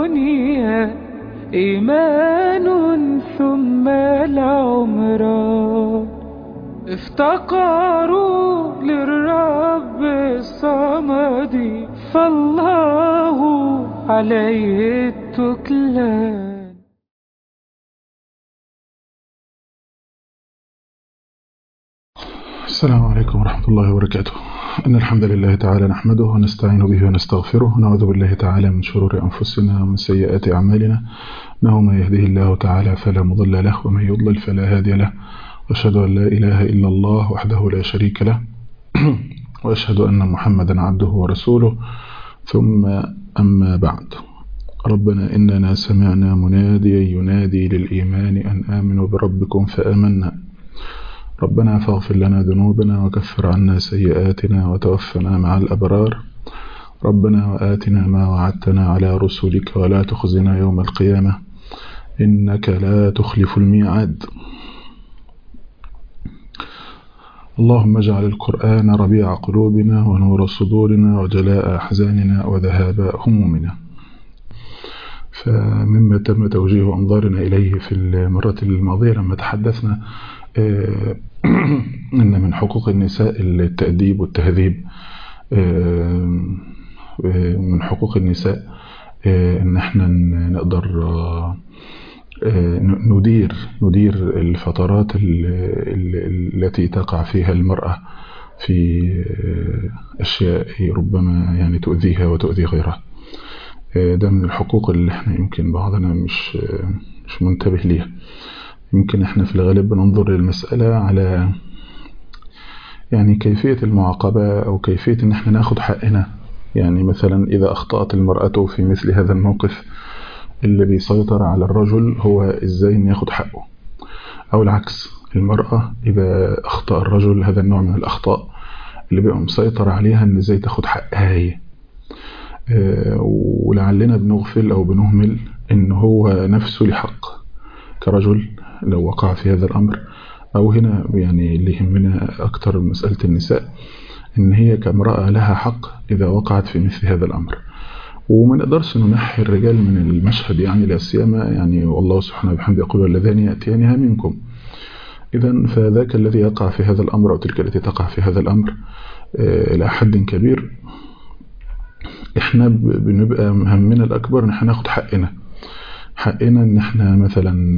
الدنيا إيمان ثم العمران افتقروا للرب الصمد فالله عليه التكلان السلام عليكم ورحمة الله وبركاته إن الحمد لله تعالى نحمده ونستعين به ونستغفره ونعوذ بالله تعالى من شرور أنفسنا ومن سيئات أعمالنا إنه من يهده الله تعالى فلا مضل له ومن يضلل فلا هادي له وأشهد أن لا إله إلا الله وحده لا شريك له وأشهد أن محمدا عبده ورسوله ثم أما بعد ربنا إننا سمعنا مناديا ينادي للإيمان أن آمنوا بربكم فآمنا ربنا فاغفر لنا ذنوبنا وكفر عنا سيئاتنا وتوفنا مع الأبرار ربنا وآتنا ما وعدتنا على رسلك ولا تخزنا يوم القيامة إنك لا تخلف الميعاد اللهم اجعل القرآن ربيع قلوبنا ونور صدورنا وجلاء أحزاننا وذهاب همومنا فمما تم توجيه أنظارنا إليه في المرة الماضية لما تحدثنا إن من حقوق النساء التأديب والتهذيب من حقوق النساء إن احنا نقدر ندير ندير الفترات التي تقع فيها المرأة في أشياء ربما يعني تؤذيها وتؤذي غيرها ده من الحقوق اللي احنا يمكن بعضنا مش مش منتبه ليها يمكن احنا في الغالب بننظر للمسألة على يعني كيفية المعاقبة أو كيفية ان احنا ناخد حقنا يعني مثلا إذا أخطأت المرأة في مثل هذا الموقف اللي بيسيطر على الرجل هو ازاي ان ياخد حقه أو العكس المرأة إذا أخطأ الرجل هذا النوع من الأخطاء اللي بيبقى مسيطر عليها ان ازاي تاخد حقها هي ولعلنا بنغفل أو بنهمل ان هو نفسه لحق كرجل لو وقع في هذا الأمر أو هنا يعني اللي يهمنا أكتر مسألة النساء إن هي كامرأة لها حق إذا وقعت في مثل هذا الأمر وما نقدرش ننحي الرجال من المشهد يعني لا سيما يعني والله سبحانه وبحمده يقول واللذان يأتيانها منكم إذا فذاك الذي يقع في هذا الأمر أو تلك التي تقع في هذا الأمر إلى حد كبير إحنا بنبقى همنا الأكبر إن احنا ناخد حقنا حقنا إن احنا مثلا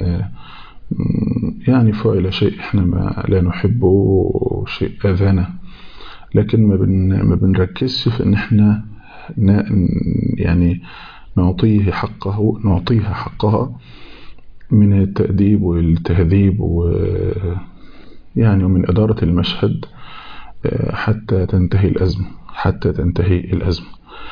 يعني فعل شيء احنا ما لا نحبه شيء أذانا لكن ما, بن ما بنركزش في ان احنا يعني نعطيه حقه نعطيها حقها من التأديب والتهذيب و يعني ومن إدارة المشهد حتى تنتهي الأزمة حتى تنتهي الأزمة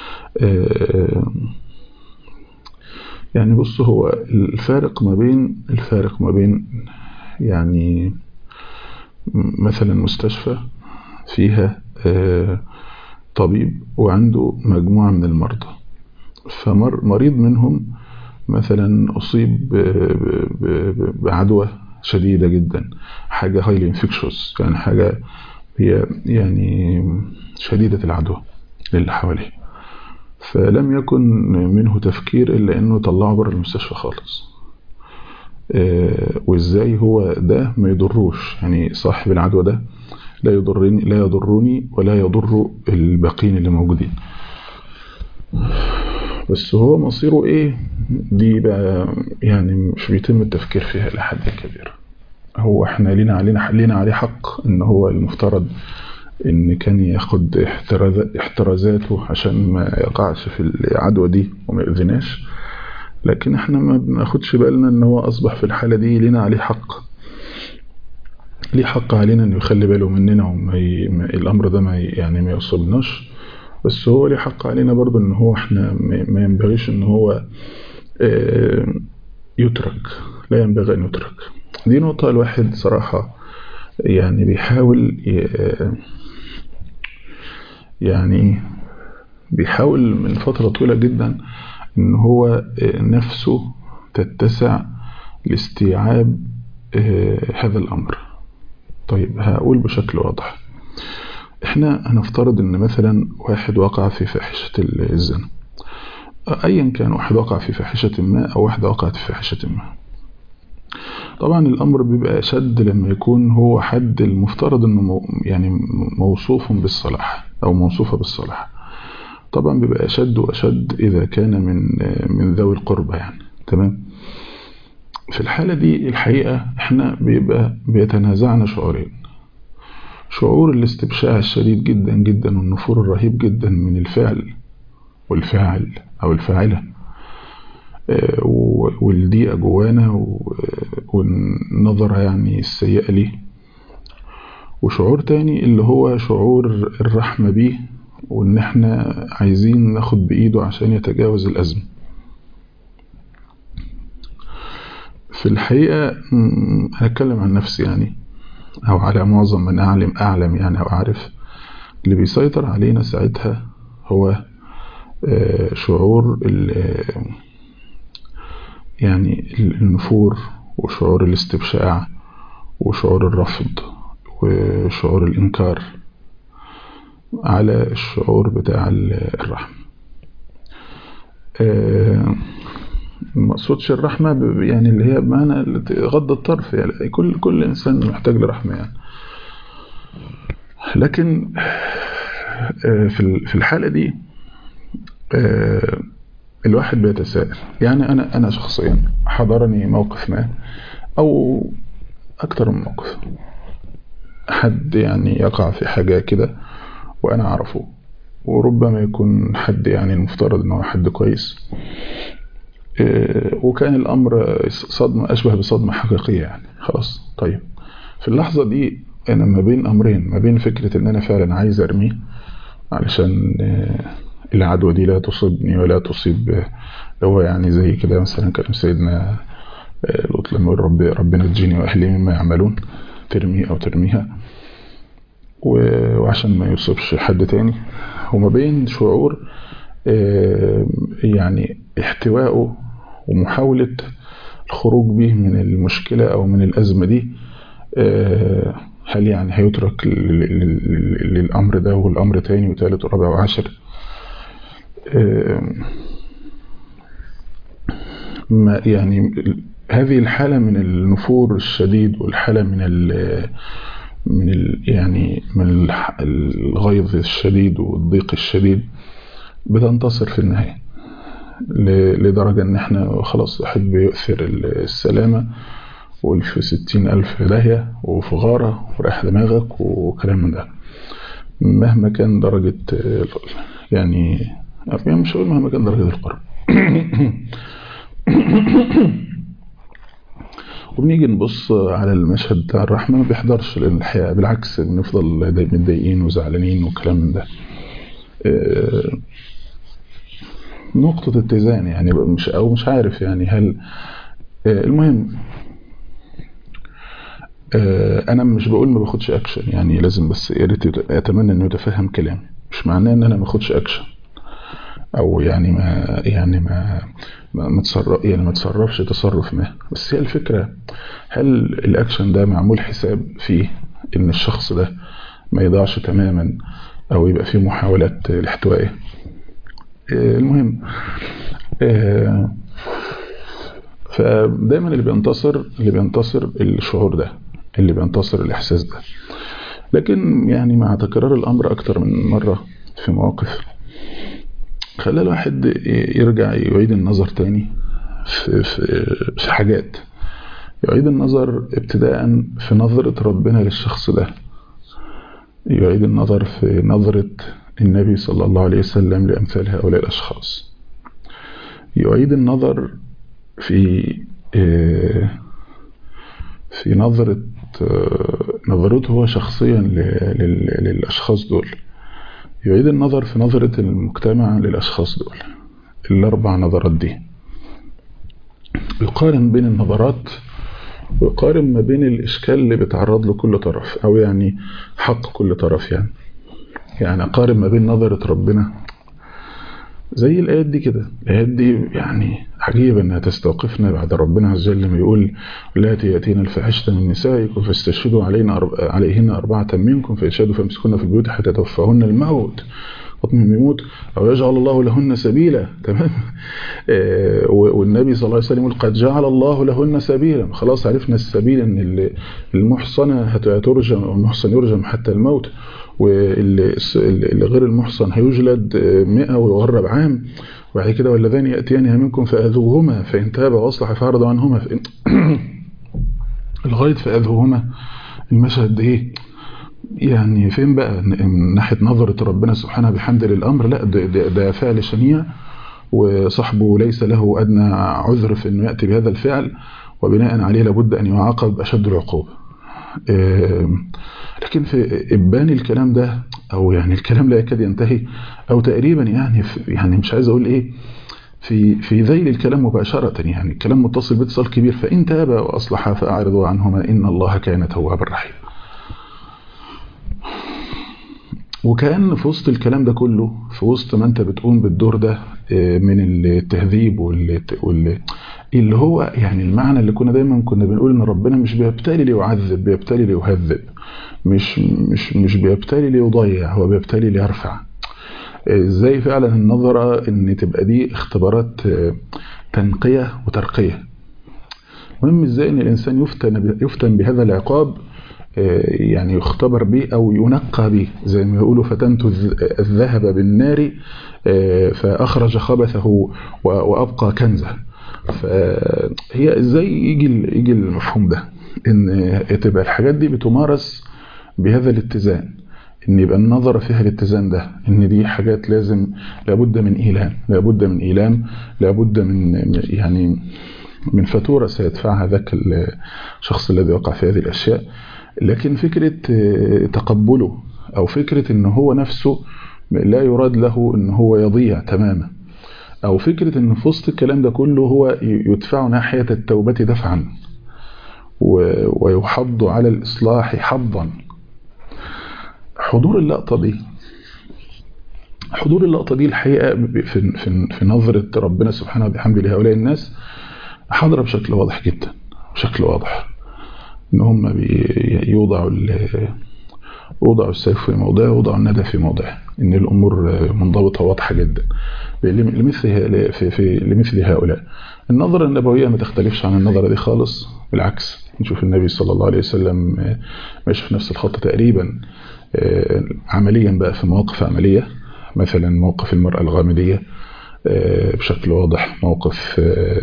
يعني بص هو الفارق ما بين الفارق ما بين يعني مثلا مستشفى فيها طبيب وعنده مجموعة من المرضى فمريض منهم مثلا أصيب بعدوى شديدة جدا حاجة highly infectious يعني حاجة هي يعني شديدة العدوى للي حواليه فلم يكن منه تفكير إلا أنه طلعه بره المستشفى خالص وإزاي هو ده ما يضروش يعني صاحب العدوى ده لا يضرني لا يضرني ولا يضر الباقين اللي موجودين بس هو مصيره ايه دي بقى يعني مش بيتم التفكير فيها الى حد كبير هو احنا لينا علينا لينا عليه حق ان هو المفترض ان كان ياخد احترازاته عشان ما يقعش في العدوى دي وما يؤذناش لكن احنا ما بناخدش بالنا ان هو اصبح في الحالة دي لينا عليه حق ليه حق علينا انه يخلي باله مننا وما ي... ما الامر ده ما ي... يعني ما يوصلناش بس هو ليه حق علينا برضو ان هو احنا ما ينبغيش ان هو اه يترك لا ينبغي ان يترك دي نقطة الواحد صراحة يعني بيحاول ي... يعني بيحاول من فترة طويلة جدا ان هو نفسه تتسع لاستيعاب هذا الامر طيب هقول بشكل واضح احنا هنفترض ان مثلا واحد وقع في فاحشة الزنا أيا كان واحد وقع في فاحشة ما أو واحدة وقعت في فاحشة ما طبعا الأمر بيبقى أشد لما يكون هو حد المفترض أنه يعني موصوف بالصلاح أو موصوفة بالصلاح طبعا بيبقى أشد وأشد إذا كان من من ذوي القربى يعني تمام في الحالة دي الحقيقة احنا بيبقى بيتنازعنا شعورين شعور الاستبشاع الشديد جدا جدا والنفور الرهيب جدا من الفعل والفاعل أو الفاعلة والضيقة جوانا والنظرة يعني السيئة ليه وشعور تاني اللي هو شعور الرحمة بيه وان احنا عايزين ناخد بإيده عشان يتجاوز الأزمة في الحقيقة هتكلم عن نفسي يعني أو على معظم من أعلم أعلم يعني أو أعرف اللي بيسيطر علينا ساعتها هو شعور يعني النفور وشعور الاستبشاع وشعور الرفض وشعور الإنكار على الشعور بتاع الرحمة ما اقصدش الرحمة يعني اللي هي بمعنى غض الطرف يعني كل كل إنسان محتاج لرحمة يعني لكن في الحالة دي الواحد بيتساءل يعني أنا أنا شخصيا حضرني موقف ما أو أكتر من موقف حد يعني يقع في حاجة كده وأنا أعرفه وربما يكون حد يعني المفترض أنه حد كويس وكان الأمر صدمة أشبه بصدمة حقيقية يعني خلاص طيب في اللحظة دي أنا ما بين أمرين ما بين فكرة أن أنا فعلا عايز أرميه علشان العدوى دي لا تصيبني ولا تصيب هو يعني زي كده مثلا كلام سيدنا لوط لما رب ربنا تجيني وأهلي مما يعملون ترميه أو ترميها وعشان ما يصيبش حد تاني وما بين شعور يعني احتوائه ومحاولة الخروج به من المشكلة أو من الأزمة دي هل يعني هيترك للأمر ده والأمر تاني وتالت ورابع وعاشر ما يعني هذه الحالة من النفور الشديد والحالة من ال من ال يعني من الغيظ الشديد والضيق الشديد بتنتصر في النهاية لدرجة ان احنا خلاص واحد بيؤثر السلامة والفي ستين ألف داهية وفي غارة ورايح دماغك وكلام من ده مهما كان درجة يعني مش هقول مهما كان درجة القرب وبنيجي نبص على المشهد بتاع الرحمة ما بيحضرش لأن الحقيقة بالعكس بنفضل متضايقين وزعلانين وكلام من ده نقطة اتزان يعني مش أو مش عارف يعني هل المهم أنا مش بقول ما باخدش أكشن يعني لازم بس يا ريت أتمنى إنه يتفهم كلامي مش معناه إن أنا ما باخدش أكشن او يعني ما يعني ما ما تصرف يعني ما تصرفش تصرف ما بس هي الفكره هل الاكشن ده معمول حساب فيه ان الشخص ده ما يضيعش تماما او يبقى فيه محاولات لاحتوائه المهم فدايما اللي بينتصر اللي بينتصر الشعور ده اللي بينتصر الاحساس ده لكن يعني مع تكرار الامر اكتر من مره في مواقف خلى الواحد يرجع يعيد النظر تاني في, في, في حاجات يعيد النظر ابتداء في نظرة ربنا للشخص ده يعيد النظر في نظرة النبي صلى الله عليه وسلم لأمثال هؤلاء الأشخاص يعيد النظر في في نظرة نظرته هو شخصيا للأشخاص دول يعيد النظر في نظرة المجتمع للأشخاص دول الأربع نظرات دي يقارن بين النظرات ويقارن ما بين الإشكال اللي بيتعرض له كل طرف أو يعني حق كل طرف يعني يعني أقارن ما بين نظرة ربنا زي الآيات دي كده الآيات دي يعني عجيبة أنها تستوقفنا بعد ربنا عز وجل لما يقول اللاتي يأتين الفاحشة من نسائكم فاستشهدوا علينا عليهن أربعة منكم فإشهدوا فامسكونا في البيوت حتى توفاهن الموت بطن بيموت أو يجعل الله لهن سبيلا تمام والنبي صلى الله عليه وسلم يقول قد جعل الله لهن سبيلا خلاص عرفنا السبيل ان المحصنة هترجم المحصن يرجم حتى الموت واللي غير المحصن هيجلد 100 ويغرب عام وبعد كده واللذان يأتيانها منكم فأذوهما فإن تاب وأصلح فأعرض عنهما فإن لغاية فأذوهما المشهد ايه يعني فين بقى من ناحية نظرة ربنا سبحانه بحمد للأمر لا ده, ده, ده فعل شنيع وصاحبه ليس له أدنى عذر في أنه يأتي بهذا الفعل وبناء عليه لابد أن يعاقب أشد العقوبة لكن في إبان الكلام ده أو يعني الكلام لا يكاد ينتهي أو تقريبا يعني يعني مش عايز أقول إيه في في ذيل الكلام مباشرة يعني الكلام متصل باتصال كبير فإن تاب وأصلح فأعرضوا عنهما إن الله كان توابا رحيما وكأن في وسط الكلام ده كله في وسط ما انت بتقوم بالدور ده من التهذيب واللي اللي هو يعني المعنى اللي كنا دايما كنا بنقول ان ربنا مش بيبتلي ليعذب بيبتلي ليهذب مش مش مش بيبتلي ليضيع هو بيبتلي ليرفع ازاي فعلا النظرة ان تبقى دي اختبارات تنقية وترقية المهم ازاي ان الانسان يفتن يفتن بهذا العقاب يعني يختبر به أو ينقى به زي ما يقولوا فتنت الذهب بالنار فأخرج خبثه وأبقى كنزه فهي ازاي يجي يجي المفهوم ده ان تبقى الحاجات دي بتمارس بهذا الاتزان ان يبقى النظر فيها الاتزان ده ان دي حاجات لازم لابد من ايلام لابد من ايلام لابد من يعني من فاتوره سيدفعها ذاك الشخص الذي وقع في هذه الاشياء لكن فكرة تقبله أو فكرة أنه هو نفسه لا يراد له أنه هو يضيع تماما أو فكرة أنه في وسط الكلام ده كله هو يدفع ناحية التوبة دفعا ويحض على الإصلاح حظا حضور اللقطة دي حضور اللقطة دي الحقيقة في, في, في نظرة ربنا سبحانه وبحمده لهؤلاء الناس حاضرة بشكل واضح جدا بشكل واضح ان هم يوضعوا يوضعوا السيف في موضعه ويوضعوا الندى في موضعه ان الامور منضبطه واضحه جدا لمثل في في لمثل هؤلاء النظره النبويه ما تختلفش عن النظره دي خالص بالعكس نشوف النبي صلى الله عليه وسلم ماشي في نفس الخط تقريبا عمليا بقى في مواقف عمليه مثلا موقف المراه الغامديه بشكل واضح موقف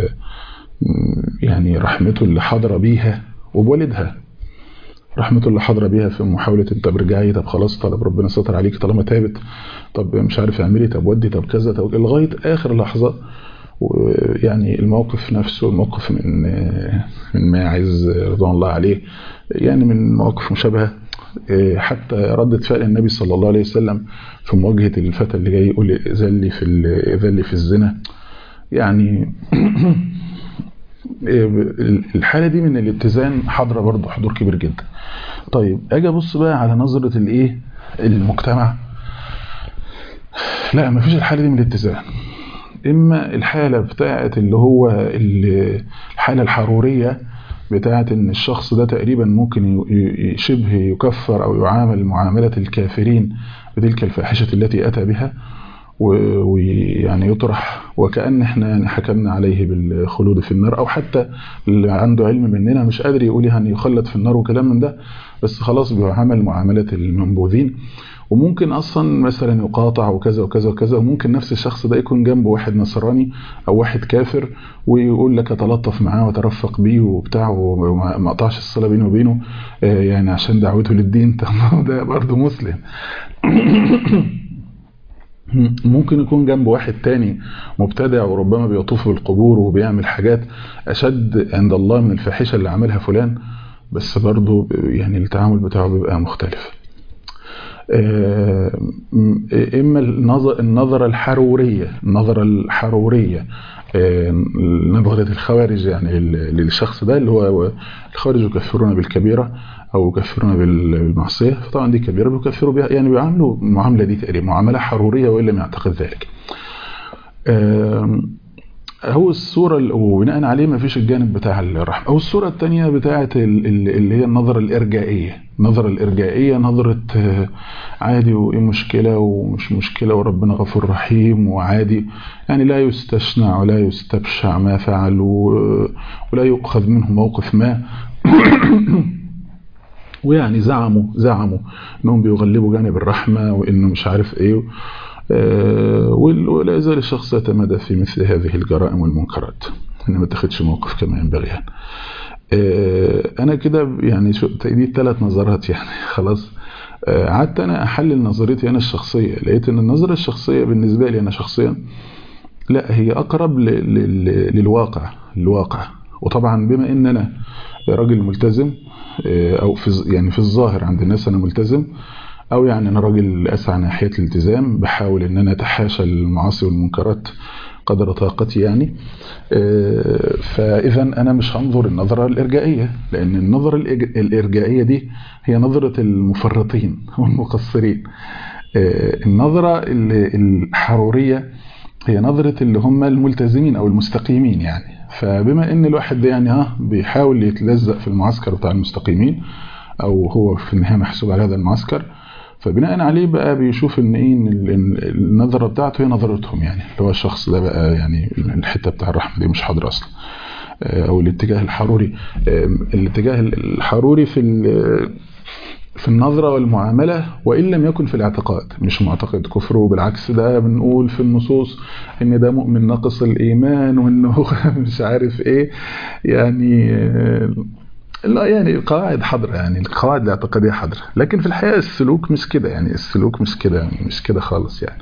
يعني رحمته اللي حضر بيها وبوالدها رحمة الله حاضرة بيها في محاولة انت برجعي طب خلاص طلب ربنا ستر عليك طالما تابت طب مش عارف اعملي طب ودي طب كذا طب لغاية اخر لحظة يعني الموقف نفسه الموقف من من ماعز رضوان الله عليه يعني من مواقف مشابهة حتى ردة فعل النبي صلى الله عليه وسلم في مواجهة الفتى اللي جاي يقول ذلي في ذلي في الزنا يعني الحالة دي من الاتزان حاضرة برضه حضور كبير جدا طيب اجي ابص بقى على نظرة الايه المجتمع لا مفيش الحالة دي من الاتزان اما الحالة بتاعت اللي هو الحالة الحرورية بتاعت ان الشخص ده تقريبا ممكن شبه يكفر او يعامل معاملة الكافرين بتلك الفاحشة التي اتى بها ويعني يطرح وكأن احنا حكمنا عليه بالخلود في النار او حتى اللي عنده علم مننا مش قادر يقول يعني يخلد في النار وكلام من ده بس خلاص بيعامل معاملة المنبوذين وممكن اصلا مثلا يقاطع وكذا وكذا وكذا وممكن نفس الشخص ده يكون جنبه واحد نصراني او واحد كافر ويقول لك اتلطف معاه وترفق بيه وبتاع وما قطعش الصلاه بينه وبينه يعني عشان دعوته للدين طب ده برضه مسلم ممكن يكون جنب واحد تاني مبتدع وربما بيطوف بالقبور وبيعمل حاجات أشد عند الله من الفاحشة اللي عملها فلان بس برضه يعني التعامل بتاعه بيبقى مختلف إما النظرة الحرورية النظرة الحرورية نظرة الخوارج يعني للشخص ده اللي هو الخوارج يكفرون بالكبيرة أو يكفرون بالمعصية فطبعا دي كبيرة بيكفروا بها يعني بيعاملوا المعاملة دي تقريبا معاملة حرورية وإلا ما يعتقد ذلك هو الصورة وبناء عليه ما فيش الجانب بتاع الرحمة أو الصورة الثانية بتاعة اللي هي النظرة الإرجائية النظرة الإرجائية نظرة عادي وإيه مشكلة ومش مشكلة وربنا غفور رحيم وعادي يعني لا يستشنع ولا يستبشع ما فعل ولا يؤخذ منه موقف ما ويعني زعموا زعموا انهم بيغلبوا جانب الرحمة وانه مش عارف ايه ولا يزال الشخص يتمادى في مثل هذه الجرائم والمنكرات ان ما تاخدش موقف كما ينبغي يعني انا كده يعني دي ثلاث نظرات يعني خلاص قعدت انا احلل نظريتي انا الشخصيه لقيت ان النظره الشخصيه بالنسبه لي انا شخصيا لا هي اقرب للواقع الواقع وطبعا بما ان انا راجل ملتزم او في يعني في الظاهر عند الناس انا ملتزم او يعني انا راجل اسعى ناحيه الالتزام بحاول ان انا اتحاشى المعاصي والمنكرات قدر طاقتي يعني فاذا انا مش هنظر النظره الارجائيه لان النظره الارجائيه دي هي نظره المفرطين والمقصرين النظره الحروريه هي نظره اللي هم الملتزمين او المستقيمين يعني فبما ان الواحد يعني ها بيحاول يتلزق في المعسكر بتاع المستقيمين او هو في النهايه محسوب على هذا المعسكر فبناء عليه بقى بيشوف ان ايه النظره بتاعته هي نظرتهم يعني اللي هو الشخص ده بقى يعني الحته بتاع الرحمه دي مش حاضره اصلا او الاتجاه الحروري الاتجاه الحروري في في النظرة والمعاملة وإن لم يكن في الاعتقاد مش معتقد كفره بالعكس ده بنقول في النصوص إن ده مؤمن ناقص الإيمان وإنه مش عارف إيه يعني لا يعني قواعد حاضرة يعني القواعد الاعتقادية حاضرة لكن في الحقيقة السلوك مش كده يعني السلوك مش كده يعني مش كده خالص يعني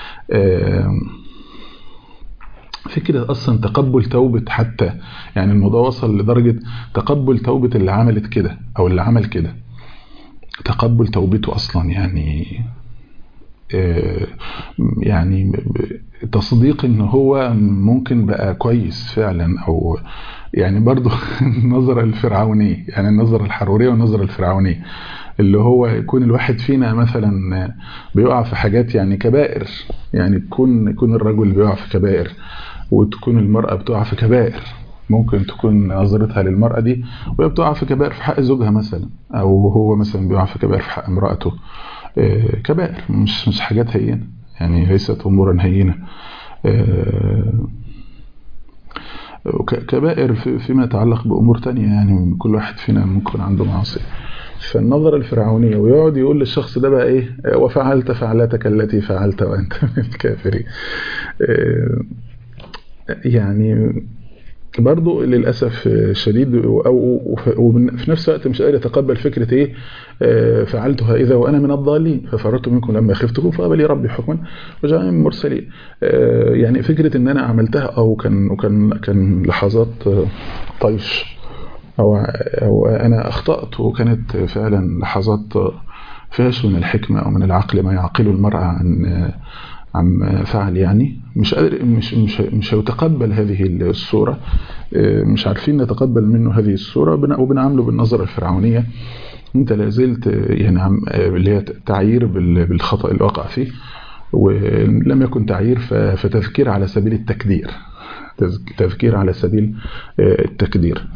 فكرة أصلا تقبل توبة حتى يعني الموضوع وصل لدرجة تقبل توبة اللي عملت كده أو اللي عمل كده تقبل توبته أصلا يعني يعني تصديق ان هو ممكن بقى كويس فعلا او يعني برضو النظرة الفرعونية يعني النظرة الحرورية والنظرة الفرعونية اللي هو يكون الواحد فينا مثلا بيقع في حاجات يعني كبائر يعني تكون يكون الرجل بيقع في كبائر وتكون المرأة بتقع في كبائر ممكن تكون نظرتها للمرأة دي وهي بتقع في كبائر في حق زوجها مثلا أو هو مثلا بيقع في كبائر في حق امرأته كبائر مش مش حاجات هينة يعني ليست أمورا هينة كبائر فيما يتعلق بأمور تانية يعني كل واحد فينا ممكن عنده معاصي فالنظرة الفرعونية ويقعد يقول للشخص ده بقى ايه وفعلت فعلتك التي فعلت وانت من الكافرين يعني برضو للأسف شديد أو وفي نفس الوقت مش قادر يتقبل فكرة إيه فعلتها إذا وأنا من الضالين ففررت منكم لما خفتكم فقبل لي ربي حكما وجعلني من المرسلين يعني فكرة إن أنا عملتها أو كان وكان كان لحظات طيش أو, أو أنا أخطأت وكانت فعلا لحظات فيهاش من الحكمة أو من العقل ما يعقله المرأة عن عم فعل يعني مش قادر مش مش مش هيتقبل هذه الصورة مش عارفين نتقبل منه هذه الصورة وبنعامله بالنظرة الفرعونية انت لا زلت يعني عم اللي هي تعيير بالخطأ اللي وقع فيه ولم يكن تعيير فتذكير على سبيل التكدير تذكير على سبيل التكدير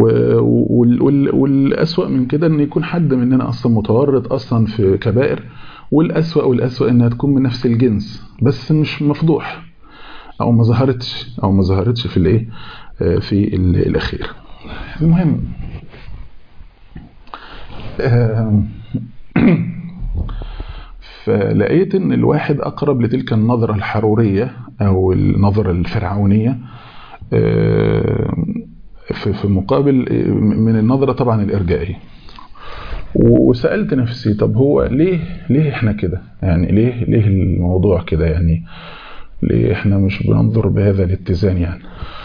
والأسوأ من كده ان يكون حد مننا اصلا متورط اصلا في كبائر والأسوأ والأسوأ انها تكون من نفس الجنس بس مش مفضوح او ما ظهرتش او ما ظهرتش في الايه في الاخير المهم فلقيت ان الواحد اقرب لتلك النظرة الحرورية او النظرة الفرعونية في مقابل من النظرة طبعا الارجائية وسألت نفسي طب هو ليه ليه احنا كده يعني ليه ليه الموضوع كده يعني ليه احنا مش بننظر بهذا الاتزان يعني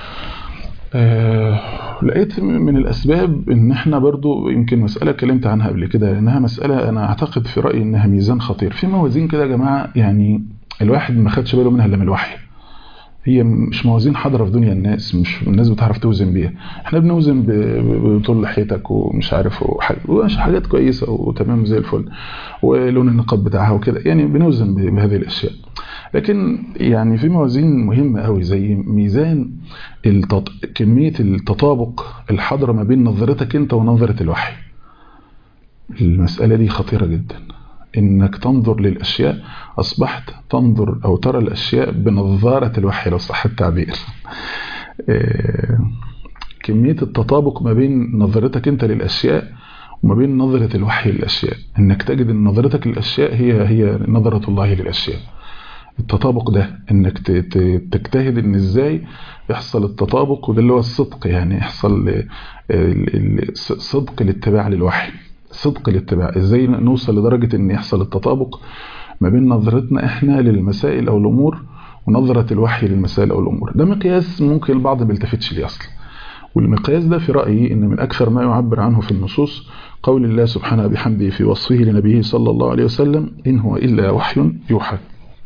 آه لقيت من الأسباب إن إحنا برضو يمكن مسألة اتكلمت عنها قبل كده إنها مسألة أنا أعتقد في رأيي إنها ميزان خطير في موازين كده يا جماعة يعني الواحد ما خدش باله منها إلا من الوحي هي مش موازين حاضرة في دنيا الناس مش الناس بتعرف توزن بيها احنا بنوزن بطول لحيتك ومش عارف حاجات كويسة وتمام زي الفل ولون النقاب بتاعها وكده يعني بنوزن بهذه الأشياء لكن يعني في موازين مهمة قوي زي ميزان التط... كمية التطابق الحاضرة ما بين نظرتك انت ونظرة الوحي المسألة دي خطيرة جدا انك تنظر للاشياء اصبحت تنظر او ترى الاشياء بنظارة الوحي لو صح التعبير كمية التطابق ما بين نظرتك انت للاشياء وما بين نظرة الوحي للاشياء انك تجد ان نظرتك للاشياء هي هي نظرة الله للاشياء التطابق ده انك تجتهد ان ازاي يحصل التطابق وده اللي هو الصدق يعني يحصل صدق الاتباع للوحي صدق الاتباع ازاي نوصل لدرجة ان يحصل التطابق ما بين نظرتنا احنا للمسائل او الامور ونظرة الوحي للمسائل او الامور ده مقياس ممكن البعض ما بيلتفتش ليه اصلا والمقياس ده في رأيي ان من اكثر ما يعبر عنه في النصوص قول الله سبحانه بحمده في وصفه لنبيه صلى الله عليه وسلم إن هو إلا وحي يوحى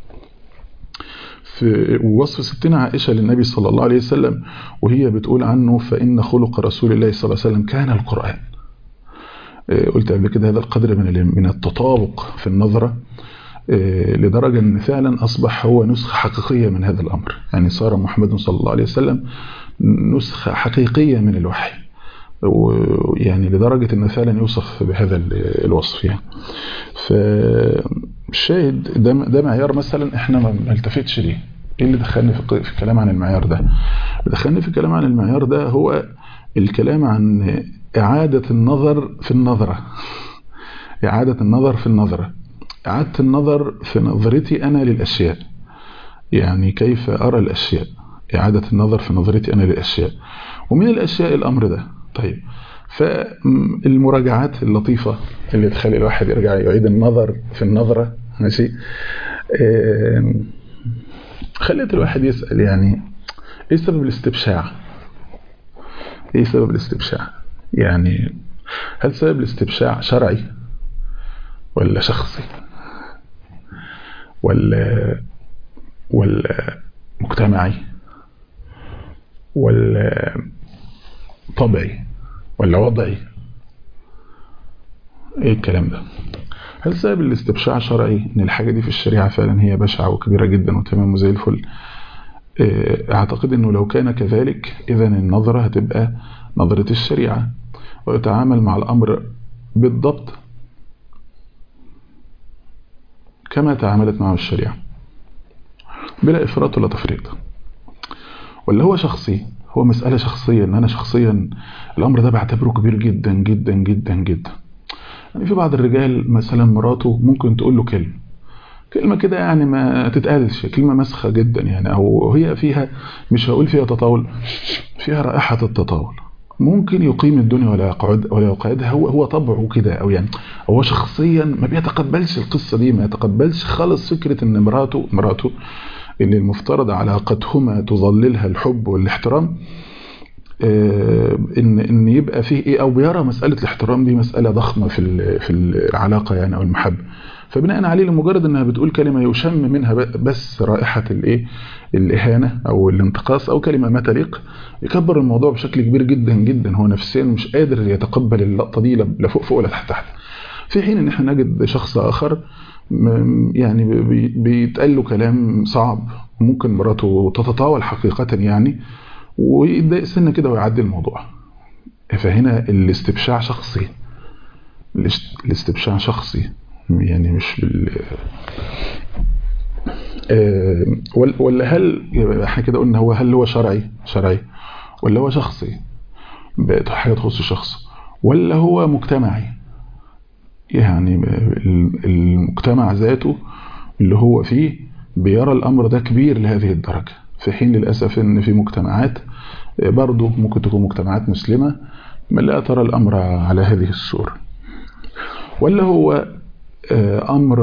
في وصف ستنا عائشة للنبي صلى الله عليه وسلم وهي بتقول عنه فإن خلق رسول الله صلى الله عليه وسلم كان القرآن قلت قبل كده هذا القدر من من التطابق في النظرة لدرجة أن فعلا أصبح هو نسخة حقيقية من هذا الأمر يعني صار محمد صلى الله عليه وسلم نسخة حقيقية من الوحي ويعني لدرجة أنه فعلا يوصف بهذا الوصف يعني فالشاهد ده, ده معيار مثلا احنا ما نلتفتش ليه ايه اللي دخلني في, في الكلام عن المعيار ده اللي دخلني في الكلام عن المعيار ده هو الكلام عن إعادة النظر في النظرة إعادة النظر في النظرة إعادة النظر في نظرتي أنا للأشياء يعني كيف أرى الأشياء إعادة النظر في نظرتي أنا للأشياء ومن الأشياء الأمر ده طيب فالمراجعات اللطيفة اللي تخلي الواحد يرجع يعيد النظر في النظرة ماشي خلت الواحد يسأل يعني ايه سبب الاستبشاع ايه سبب الاستبشاع يعني هل سبب الاستبشاع شرعي ولا شخصي ولا ولا مجتمعي ولا طبعي ولا وضعي ايه الكلام ده هل سبب الاستبشاع شرعي ان الحاجة دي في الشريعة فعلا هي بشعة وكبيرة جدا وتمام وزي الفل اعتقد انه لو كان كذلك اذا النظرة هتبقى نظرة الشريعة ويتعامل مع الامر بالضبط كما تعاملت معه الشريعة بلا افراط ولا تفريط ولا هو شخصي هو مسألة شخصية ان انا شخصيا الامر ده بعتبره كبير جدا جدا جدا جدا يعني في بعض الرجال مثلا مراته ممكن تقول له كلمة كلمة كده يعني ما تتقالش كلمة مسخة جدا يعني او هي فيها مش هقول فيها تطاول فيها رائحة التطاول ممكن يقيم الدنيا ولا يقعد ولا يقعدها هو هو طبعه كده او يعني هو شخصيا ما بيتقبلش القصة دي ما يتقبلش خالص فكرة ان مراته مراته اللي المفترض علاقتهما تظللها الحب والاحترام ان ان يبقى فيه ايه او بيرى مساله الاحترام دي مساله ضخمه في في العلاقه يعني او المحبه فبناء عليه لمجرد انها بتقول كلمه يشم منها بس رائحه الايه الاهانه او الانتقاص او كلمه ما تليق يكبر الموضوع بشكل كبير جدا جدا هو نفسيا مش قادر يتقبل اللقطه دي لا فوق فوق ولا تحت تحت في حين ان احنا نجد شخص اخر يعني بيتقال له كلام صعب ممكن مراته تتطاول حقيقه يعني ويتضايق سنه كده ويعدي الموضوع فهنا الاستبشاع شخصي الاستبشاع شخصي يعني مش بال ولا هل احنا كده قلنا هو هل هو شرعي شرعي ولا هو شخصي حاجه تخص الشخص ولا هو مجتمعي يعني المجتمع ذاته اللي هو فيه بيرى الامر ده كبير لهذه الدرجه في حين للأسف ان في مجتمعات برضو ممكن تكون مجتمعات مسلمة ما لا ترى الأمر على هذه الصورة ولا هو أمر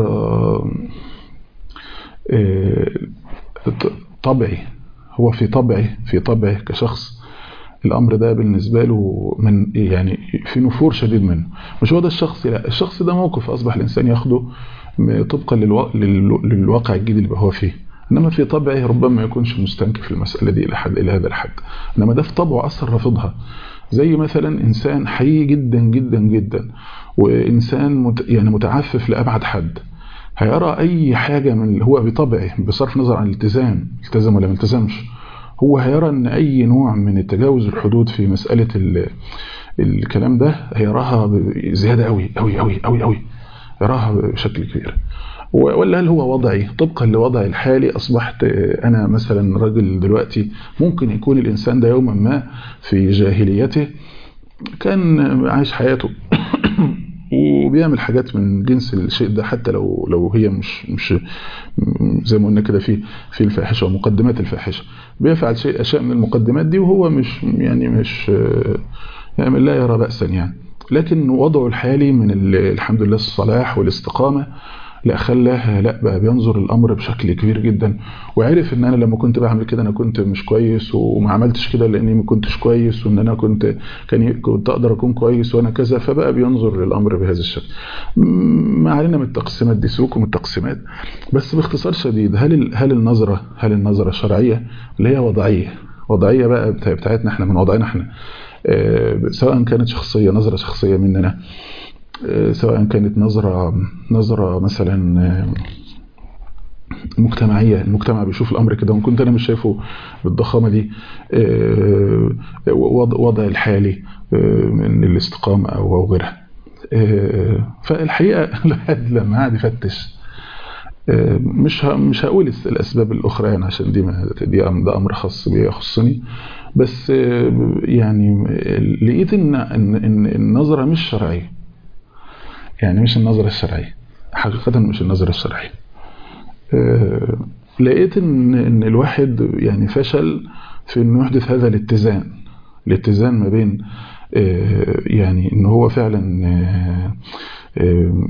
طبعي هو في طبعه في طبعه كشخص الأمر ده بالنسبة له من يعني في نفور شديد منه مش هو ده الشخص لا الشخص ده موقف أصبح الإنسان ياخده طبقا للواقع الجديد اللي هو فيه إنما في طبعه ربما ما يكونش مستنكف المسألة دي إلى حد إلى هذا الحد إنما ده في طبعه أصلا رافضها زي مثلا إنسان حي جدا جدا جدا وإنسان مت يعني متعفف لأبعد حد هيرى أي حاجة من هو بطبعه بصرف نظر عن الالتزام التزم ولا ما التزمش هو هيرى أن أي نوع من التجاوز الحدود في مسألة الكلام ده هيراها زيادة قوي قوي قوي قوي قوي يراها بشكل كبير ولا هل هو وضعي طبقا لوضعي الحالي أصبحت أنا مثلا راجل دلوقتي ممكن يكون الإنسان ده يوما ما في جاهليته كان عايش حياته وبيعمل حاجات من جنس الشيء ده حتى لو لو هي مش مش زي ما قلنا كده في في الفاحشه ومقدمات الفاحشه بيفعل شيء اشياء من المقدمات دي وهو مش يعني مش يعني لا يرى بأسا يعني لكن وضعه الحالي من الحمد لله الصلاح والاستقامة لا خلاه لا بقى بينظر الامر بشكل كبير جدا وعرف ان انا لما كنت بعمل كده انا كنت مش كويس وما عملتش كده لاني ما كنتش كويس وان انا كنت كان كنت اقدر اكون كويس وانا كذا فبقى بينظر للامر بهذا الشكل ما علينا من التقسيمات دي سوق من التقسيمات بس باختصار شديد هل هل النظره هل النظره شرعيه اللي هي وضعيه وضعيه بقى بتاعتنا احنا من وضعنا احنا سواء كانت شخصيه نظره شخصيه مننا سواء كانت نظرة نظرة مثلا مجتمعية المجتمع بيشوف الأمر كده وإن كنت أنا مش شايفه بالضخامة دي وضع الحالي من الاستقامة أو غيرها فالحقيقة الواحد لما قعد يفتش مش مش هقول الأسباب الأخرى يعني عشان دي دي ده أمر خاص بي يخصني بس يعني لقيت إن إن النظرة مش شرعية يعني مش النظرة الشرعية حقيقة مش النظرة الشرعية أه لقيت ان ان الواحد يعني فشل في انه يحدث هذا الاتزان الاتزان ما بين أه يعني ان هو فعلا أه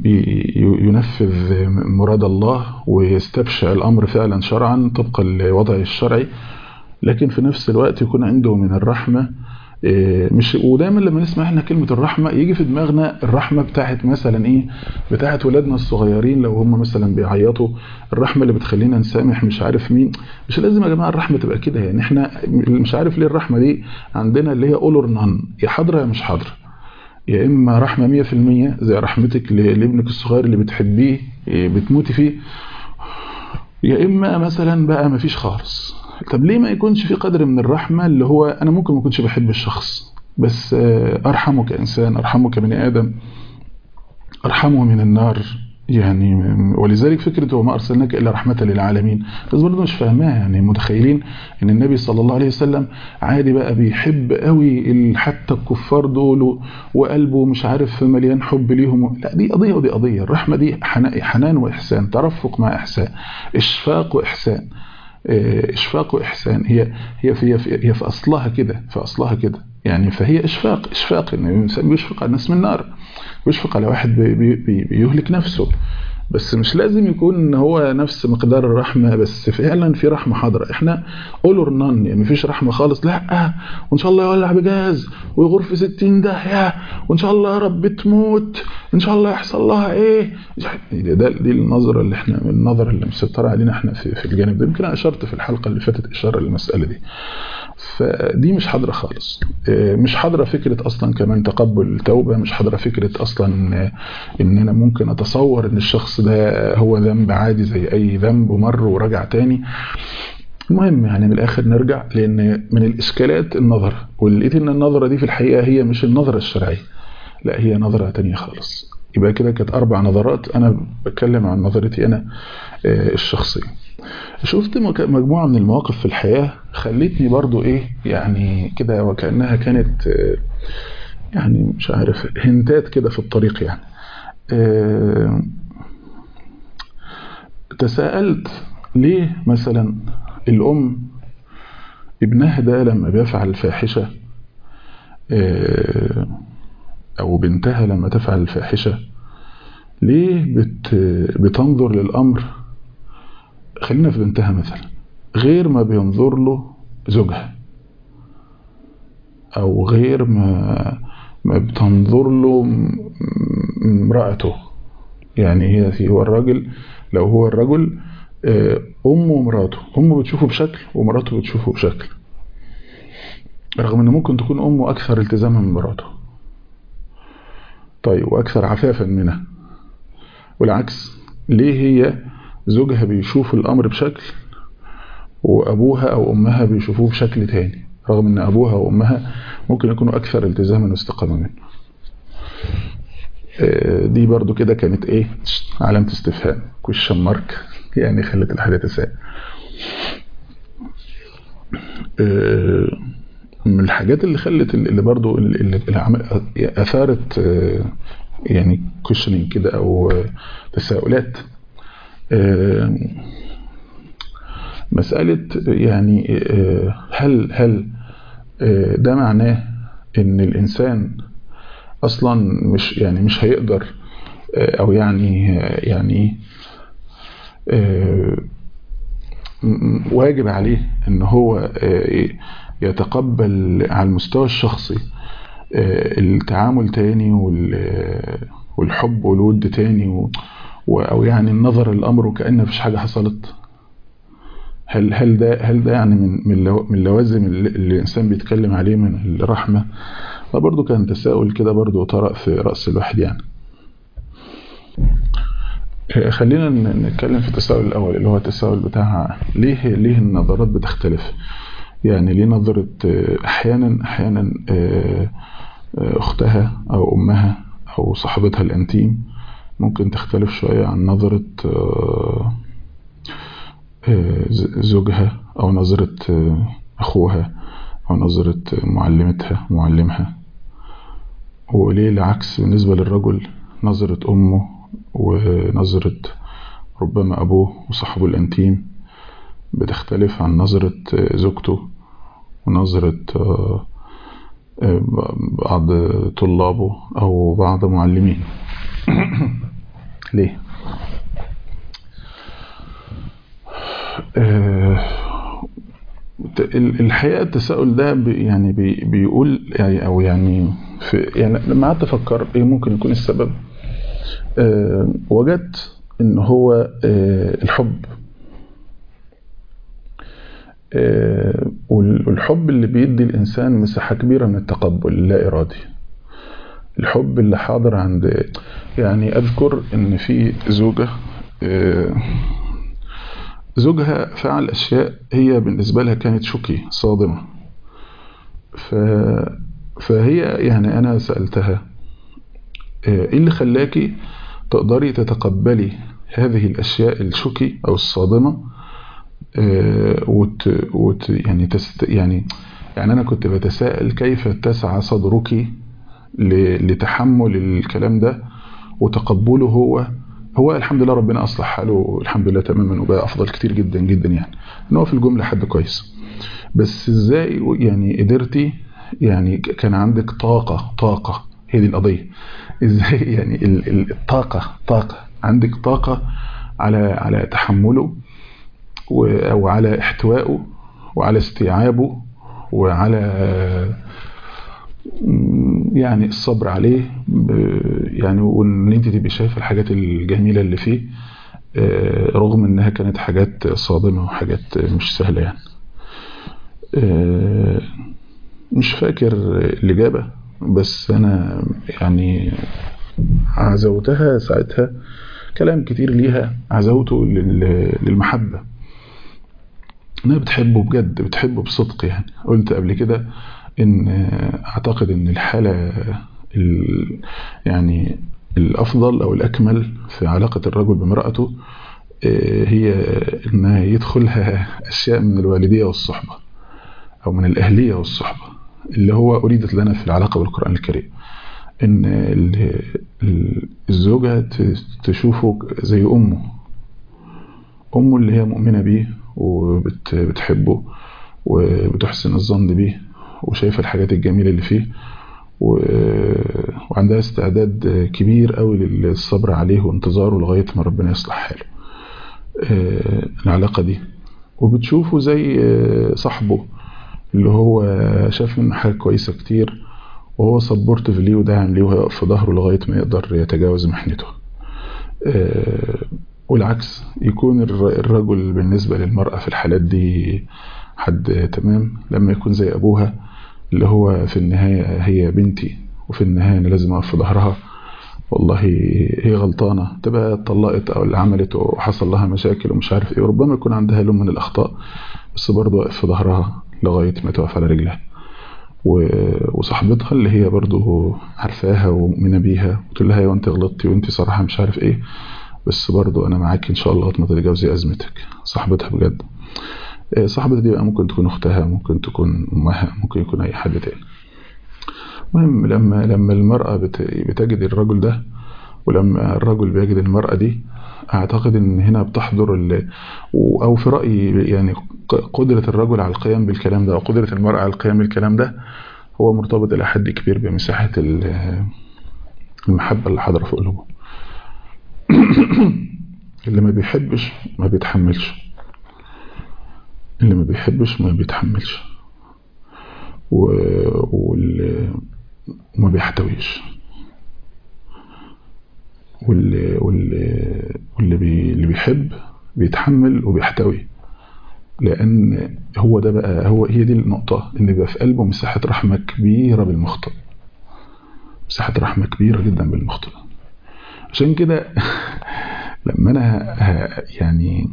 ينفذ مراد الله ويستبشع الامر فعلا شرعا طبقا لوضعه الشرعي لكن في نفس الوقت يكون عنده من الرحمه مش ودايما لما نسمع احنا كلمه الرحمه يجي في دماغنا الرحمه بتاعت مثلا ايه بتاعت ولادنا الصغيرين لو هم مثلا بيعيطوا الرحمه اللي بتخلينا نسامح مش عارف مين مش لازم يا جماعه الرحمه تبقى كده يعني احنا مش عارف ليه الرحمه دي عندنا اللي هي اول اور نان يا حاضره يا مش حاضره يا اما رحمه 100% زي رحمتك لابنك الصغير اللي بتحبيه بتموتي فيه يا اما مثلا بقى مفيش خالص طب ليه ما يكونش في قدر من الرحمة اللي هو أنا ممكن ما كنتش بحب الشخص بس أرحمه كإنسان أرحمه كبني آدم أرحمه من النار يعني ولذلك فكرة وما أرسلناك إلا رحمة للعالمين بس برضه مش فاهماها يعني متخيلين إن النبي صلى الله عليه وسلم عادي بقى بيحب قوي حتى الكفار دول وقلبه مش عارف مليان حب ليهم لا دي قضية ودي قضية الرحمة دي حنان وإحسان ترفق مع إحسان إشفاق وإحسان إشفاق وإحسان هي هي في هي في أصلها كده في أصلها كده يعني فهي إشفاق إشفاق إن الإنسان بيشفق على الناس من النار بيشفق على واحد بي بي بيهلك نفسه بس مش لازم يكون هو نفس مقدار الرحمة بس فعلا في رحمة حاضرة احنا اولور نان يعني مفيش رحمة خالص لا وان شاء الله يولع بجاز ويغور في 60 داهية وان شاء الله يا رب تموت ان شاء الله يحصل لها ايه ده دي النظرة اللي احنا النظرة اللي مسيطرة علينا احنا في, في الجانب ده يمكن انا اشرت في الحلقة اللي فاتت اشارة للمسألة دي فدي مش حاضرة خالص مش حاضرة فكرة أصلا كمان تقبل التوبة مش حاضرة فكرة أصلا إن أنا ممكن أتصور إن الشخص ده هو ذنب عادي زي أي ذنب ومر ورجع تاني المهم يعني من الآخر نرجع لأن من الإشكالات النظرة ولقيت إن النظرة دي في الحقيقة هي مش النظرة الشرعية لا هي نظرة تانية خالص يبقى كده كانت أربع نظرات أنا بتكلم عن نظرتي أنا الشخصية شفت مجموعة من المواقف في الحياة خلتني برضو ايه يعني كده وكأنها كانت يعني مش عارف هنتات كده في الطريق يعني تساءلت ليه مثلا الأم ابنها ده لما بيفعل الفاحشة أو بنتها لما تفعل الفاحشة ليه بت بتنظر للأمر خلينا في بنتها مثلا غير ما بينظر له زوجها او غير ما ما بتنظر له امرأته يعني هي في هو الراجل لو هو الرجل امه ومراته امه بتشوفه بشكل ومراته بتشوفه بشكل رغم ان ممكن تكون امه اكثر التزاما من مراته طيب واكثر عفافا منها والعكس ليه هي زوجها بيشوف الأمر بشكل وأبوها أو أمها بيشوفوه بشكل تاني رغم أن أبوها وأمها ممكن يكونوا أكثر التزاما واستقامة منه دي برضو كده كانت ايه علامة استفهام كويشن مارك يعني خلت الحاجة تساءل من الحاجات اللي خلت اللي برضو اللي, اللي عمل اثارت يعني كويشنينج كده او تساؤلات مسألة يعني هل هل ده معناه ان الانسان اصلا مش يعني مش هيقدر او يعني يعني واجب عليه ان هو يتقبل على المستوى الشخصي التعامل تاني والحب والود تاني او يعني النظر للامر وكأن مفيش حاجة حصلت هل هل ده هل ده يعني من من من اللوازم اللي الانسان بيتكلم عليه من الرحمه ده برضو كان تساؤل كده برضو طرأ في رأس الواحد يعني خلينا نتكلم في التساؤل الأول اللي هو التساؤل بتاع ليه ليه النظرات بتختلف يعني ليه نظرة أحيانا أحيانا أختها أو أمها أو صاحبتها الأنتيم ممكن تختلف شوية عن نظرة زوجها أو نظرة أخوها أو نظرة معلمتها معلمها وليه العكس بالنسبة للرجل نظرة أمه ونظرة ربما أبوه وصاحبه الأنتيم بتختلف عن نظرة زوجته ونظرة بعض طلابه أو بعض معلمين ليه؟ الحقيقة التساؤل ده يعني بي بيقول يعني أو يعني في يعني لما قعدت أفكر إيه ممكن يكون السبب أه وجدت إن هو أه الحب أه والحب اللي بيدي الإنسان مساحة كبيرة من التقبل اللا إرادي الحب اللي حاضر عند يعني أذكر إن في زوجة زوجها فعل أشياء هي بالنسبة لها كانت شوكي صادمة ف... فهي يعني أنا سألتها إيه اللي خلاكي تقدري تتقبلي هذه الأشياء الشوكي أو الصادمة وت... وت... يعني تست... يعني يعني أنا كنت بتساءل كيف اتسع صدرك ل... لتحمل الكلام ده وتقبله هو هو الحمد لله ربنا أصلح حاله الحمد لله تماما وبقى أفضل كتير جدا جدا يعني إن هو في الجملة حد كويس بس إزاي يعني قدرتي يعني كان عندك طاقة طاقة هي دي القضية إزاي يعني الطاقة طاقة عندك طاقة على على تحمله أو على احتوائه وعلى استيعابه وعلى يعني الصبر عليه يعني وان انت تبقي شايفه الحاجات الجميله اللي فيه رغم انها كانت حاجات صادمه وحاجات مش سهله يعني مش فاكر الاجابه بس انا يعني عزوتها ساعتها كلام كتير ليها عزوته للمحبه انها بتحبه بجد بتحبه بصدق يعني قلت قبل كده ان اعتقد ان الحالة يعني الافضل او الاكمل في علاقة الرجل بامرأته هي انها يدخلها اشياء من الوالدية والصحبة او من الاهلية والصحبة اللي هو اريدت لنا في العلاقة بالقرآن الكريم ان الزوجة تشوفه زي امه امه اللي هي مؤمنة بيه وبتحبه وبتحسن الظن بيه وشايفه الحاجات الجميلة اللي فيه و... وعندها استعداد كبير قوي للصبر عليه وانتظاره لغاية ما ربنا يصلح حاله العلاقة دي وبتشوفه زي صاحبه اللي هو شاف منه حاجة كويسة كتير وهو سبورتيف ليه وداعم ليه وهيقف في ظهره لغاية ما يقدر يتجاوز محنته والعكس يكون الرجل بالنسبة للمرأة في الحالات دي حد تمام لما يكون زي أبوها اللي هو في النهاية هي بنتي وفي النهاية أنا لازم أقف في ظهرها والله هي غلطانة تبقى اتطلقت او اللي عملت وحصل لها مشاكل ومش عارف ايه وربما يكون عندها لون من الاخطاء بس برضه واقف في ظهرها لغاية ما تقف على رجلها وصاحبتها اللي هي برضه عارفاها ومؤمنة بيها وتقول لها يا انت غلطتي وانت صراحة مش عارف ايه بس برضه انا معاك ان شاء الله لغايه ما تتجاوزي ازمتك صاحبتها بجد صاحبتها دي بقى ممكن تكون اختها ممكن تكون امها ممكن يكون اي حد تاني المهم لما لما المرأة بتجد الرجل ده ولما الرجل بيجد المرأة دي اعتقد ان هنا بتحضر او في رأيي يعني قدرة الرجل على القيام بالكلام ده او قدرة المرأة على القيام بالكلام ده هو مرتبط الى حد كبير بمساحة المحبة اللي حاضرة في قلوبه اللي ما بيحبش ما بيتحملش اللي ما بيحبش ما بيتحملش و... واللي وما بيحتويش واللي واللي واللي بي... اللي بيحب بيتحمل وبيحتوي لان هو ده بقى هو هي دي النقطة ان بيبقى في قلبه مساحة رحمة كبيرة بالمخطئ مساحة رحمة كبيرة جدا بالمخطئ عشان كده لما انا يعني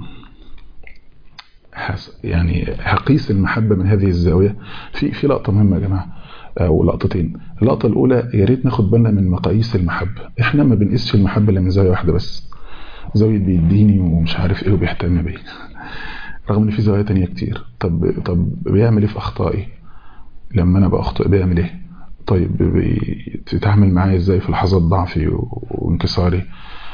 يعني هقيس المحبة من هذه الزاوية في في لقطة مهمة يا جماعة او لقطتين اللقطة الاولى يا ريت ناخد بالنا من مقاييس المحبة احنا ما بنقيسش المحبة الا من زاوية واحدة بس زاوية بيديني ومش عارف ايه وبيهتم بيا رغم ان في زوايا تانية كتير طب طب بيعمل ايه في اخطائي لما انا بأخطئ بيعمل ايه طيب بتتعامل معايا ازاي في لحظات ضعفي وانكساري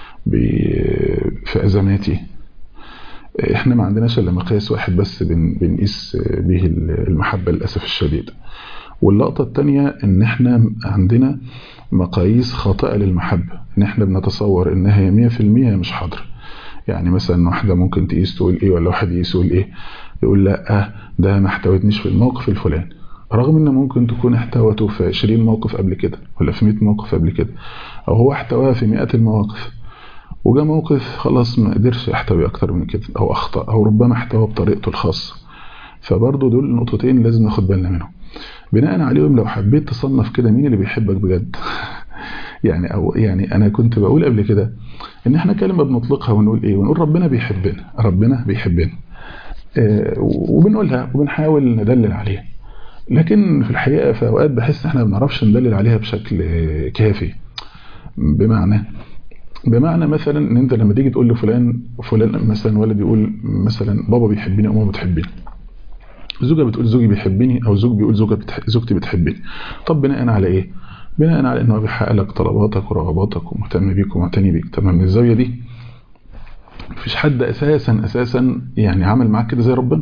في ازماتي احنا ما عندناش الا مقياس واحد بس بنقيس به المحبة للأسف الشديد واللقطة التانية ان احنا عندنا مقاييس خاطئة للمحبة ان احنا بنتصور انها هي مية في المية مش حاضرة يعني مثلا واحدة ممكن تقيس تقول ايه ولا واحد يقيس يقول ايه يقول لا ده ما احتوتنيش في الموقف الفلاني رغم ان ممكن تكون احتوته في 20 موقف قبل كده ولا في 100 موقف قبل كده او هو احتواها في مئات المواقف وجاء موقف خلاص ما قدرش يحتوي اكتر من كده او اخطا او ربما احتوى بطريقته الخاصه فبرضه دول نقطتين لازم ناخد بالنا منهم بناء عليهم لو حبيت تصنف كده مين اللي بيحبك بجد يعني او يعني انا كنت بقول قبل كده ان احنا كلمه بنطلقها ونقول ايه ونقول ربنا بيحبنا ربنا بيحبنا اه وبنقولها وبنحاول ندلل عليها لكن في الحقيقه في اوقات بحس احنا ما بنعرفش ندلل عليها بشكل كافي بمعنى بمعنى مثلا ان انت لما تيجي تقول لفلان فلان مثلا ولد يقول مثلا بابا بيحبني او ماما بتحبني زوجة بتقول زوجي بيحبني او زوج بيقول زوجة بتح... زوجتي بتحبني طب بناء على ايه بناء على انه بيحقق لك طلباتك ورغباتك ومهتم بيك ومعتني بيك طب من الزاويه دي مفيش حد اساسا اساسا يعني عمل معاك كده زي ربنا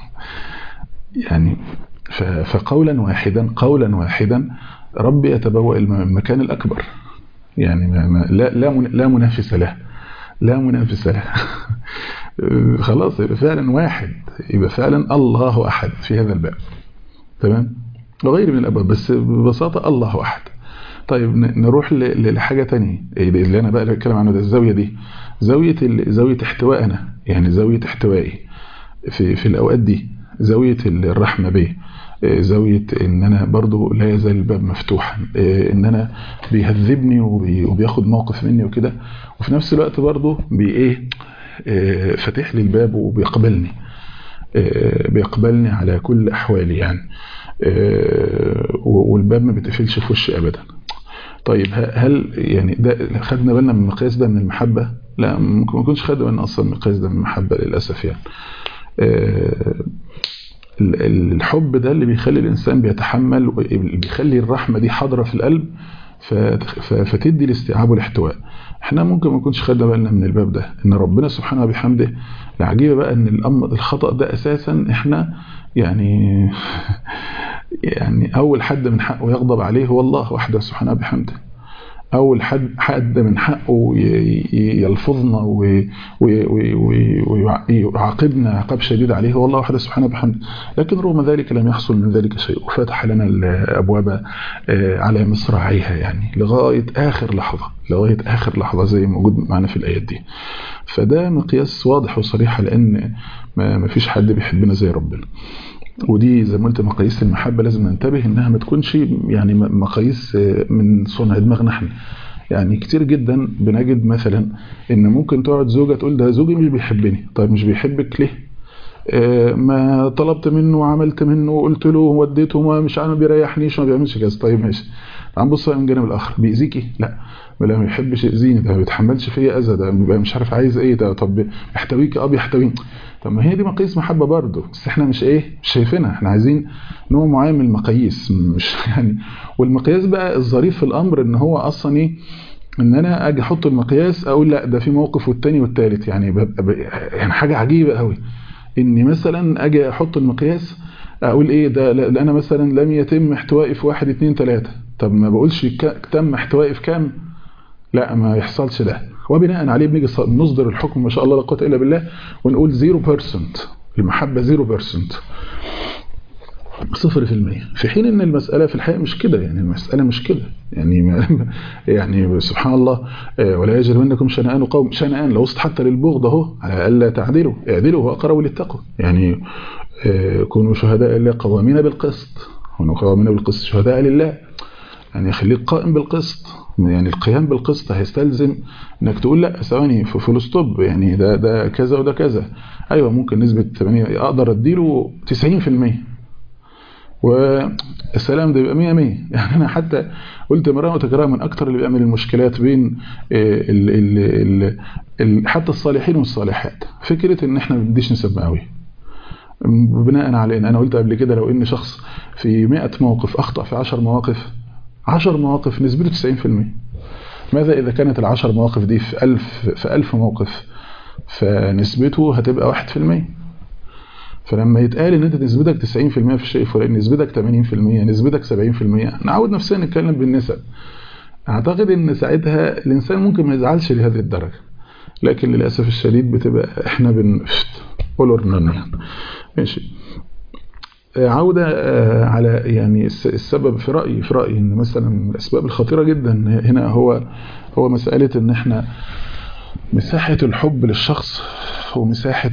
يعني ف... فقولا واحدا قولا واحدا ربي يتبوأ المكان الاكبر يعني ما ما لا لا لا منافس له لا منافس له خلاص يبقى فعلا واحد يبقى فعلا الله احد في هذا الباب تمام وغير من الابواب بس ببساطه الله احد طيب نروح لحاجه ثانيه اللي انا بقى بتكلم عنه ده الزاويه دي زاويه زاويه احتوائنا يعني زاويه احتوائي في في الاوقات دي زاويه الرحمه بيه زاوية ان انا برضو لا يزال الباب مفتوحا ان انا بيهذبني وبياخد موقف مني وكده وفي نفس الوقت برضو بي ايه فاتح لي الباب وبيقبلني بيقبلني على كل احوالي يعني والباب ما بيتقفلش في وشي ابدا طيب هل يعني ده خدنا بالنا من المقياس ده من المحبة لا ممكن ما نكونش خدنا بالنا اصلا المقياس ده من المحبة للأسف يعني الحب ده اللي بيخلي الإنسان بيتحمل بيخلي الرحمة دي حاضرة في القلب فتدي الاستيعاب والاحتواء احنا ممكن ما نكونش خدنا بالنا من الباب ده ان ربنا سبحانه وبحمده العجيبة بقى ان الأمر الخطأ ده اساسا احنا يعني يعني اول حد من حقه يغضب عليه هو الله وحده سبحانه وبحمده اول حد حد من حقه يلفظنا ويعاقبنا عقاب شديد عليه هو الله وحده سبحانه وبحمده لكن رغم ذلك لم يحصل من ذلك شيء وفتح لنا الابواب على مصراعيها يعني لغايه اخر لحظه لغايه اخر لحظه زي موجود معنا في الايات دي فده مقياس واضح وصريح لان ما فيش حد بيحبنا زي ربنا ودي زي ما قلت مقاييس المحبة لازم ننتبه انها ما تكونش يعني مقاييس من صنع دماغنا احنا يعني كتير جدا بنجد مثلا ان ممكن تقعد زوجة تقول ده زوجي مش بيحبني طيب مش بيحبك ليه آه، ما طلبت منه وعملت منه وقلت له وديته ما مش عارف بيريحنيش ما بيعملش كذا طيب ماشي عم بص من الجانب الاخر بيأذيكي لا ما ما بيحبش يأذيني ده ما بيتحملش فيا اذى ده بيبقى مش عارف عايز ايه ده طب بيحتويك اه بيحتويني طب ما هي دي مقاييس محبه برضه بس احنا مش ايه مش شايفينها احنا عايزين نوع معين من المقاييس مش يعني والمقياس بقى الظريف في الامر ان هو اصلا ايه ان انا اجي احط المقياس اقول لا ده في موقف والتاني والتالت يعني ببقى يعني حاجه عجيبه قوي اني مثلا اجي احط المقياس اقول ايه ده لا انا مثلا لم يتم احتوائي في واحد اتنين تلاتة طب ما بقولش تم احتوائي في كام لا ما يحصلش ده وبناء عليه بنيجي نصدر الحكم ما شاء الله لا قوه الا بالله ونقول 0% المحبه 0% صفر في المية في حين ان المسألة في الحقيقة مش كده يعني المسألة مش كده يعني يعني سبحان الله ولا يجرمنكم شنآن قوم شنآن لو وسط حتى للبغض اهو على الا تعدلوا اعدلوا هو اقرب للتقوى يعني كونوا شهداء لله قوامين بالقسط كونوا قوامين بالقسط شهداء لله يعني خليك قائم بالقسط يعني القيام بالقسط هيستلزم انك تقول لا ثواني في فول ستوب يعني ده ده كذا وده كذا ايوه ممكن نسبه 80 اقدر اديله 90% والسلام ده يبقى 100 100 يعني انا حتى قلت مره وتكرار من اكتر اللي بيعمل المشكلات بين ال ال ال ال حتى الصالحين والصالحات فكره ان احنا ما بنديش نسب مئوي بناء على ان انا قلت قبل كده لو ان شخص في 100 موقف اخطا في 10 مواقف 10 مواقف نسبته 90% ماذا اذا كانت ال10 مواقف دي في 1000 في 1000 موقف فنسبته هتبقى 1% فلما يتقال ان انت نسبتك 90% في الشيء الفلاني نسبتك 80% نسبتك 70% نعود نفسنا نتكلم بالنسب اعتقد ان ساعتها الانسان ممكن ما يزعلش لهذه الدرجه لكن للاسف الشديد بتبقى احنا بن اولور نون يعني ماشي عودة على يعني السبب في رأيي في رأيي ان مثلا من الاسباب الخطيرة جدا هنا هو هو مسألة ان احنا مساحة الحب للشخص ومساحة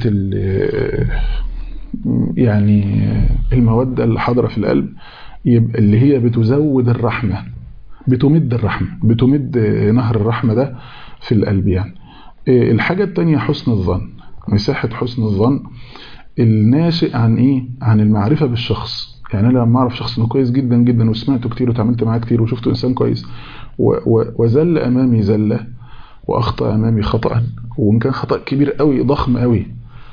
يعني المودة اللي حاضرة في القلب يبقى اللي هي بتزود الرحمة بتمد الرحمة بتمد نهر الرحمة ده في القلب يعني الحاجة التانية حسن الظن مساحة حسن الظن الناشئ عن ايه عن المعرفة بالشخص يعني انا لما اعرف شخص انه كويس جدا جدا وسمعته كتير وتعاملت معاه كتير وشفته انسان كويس وزل امامي زلة واخطأ امامي خطأ وان كان خطأ كبير قوي ضخم قوي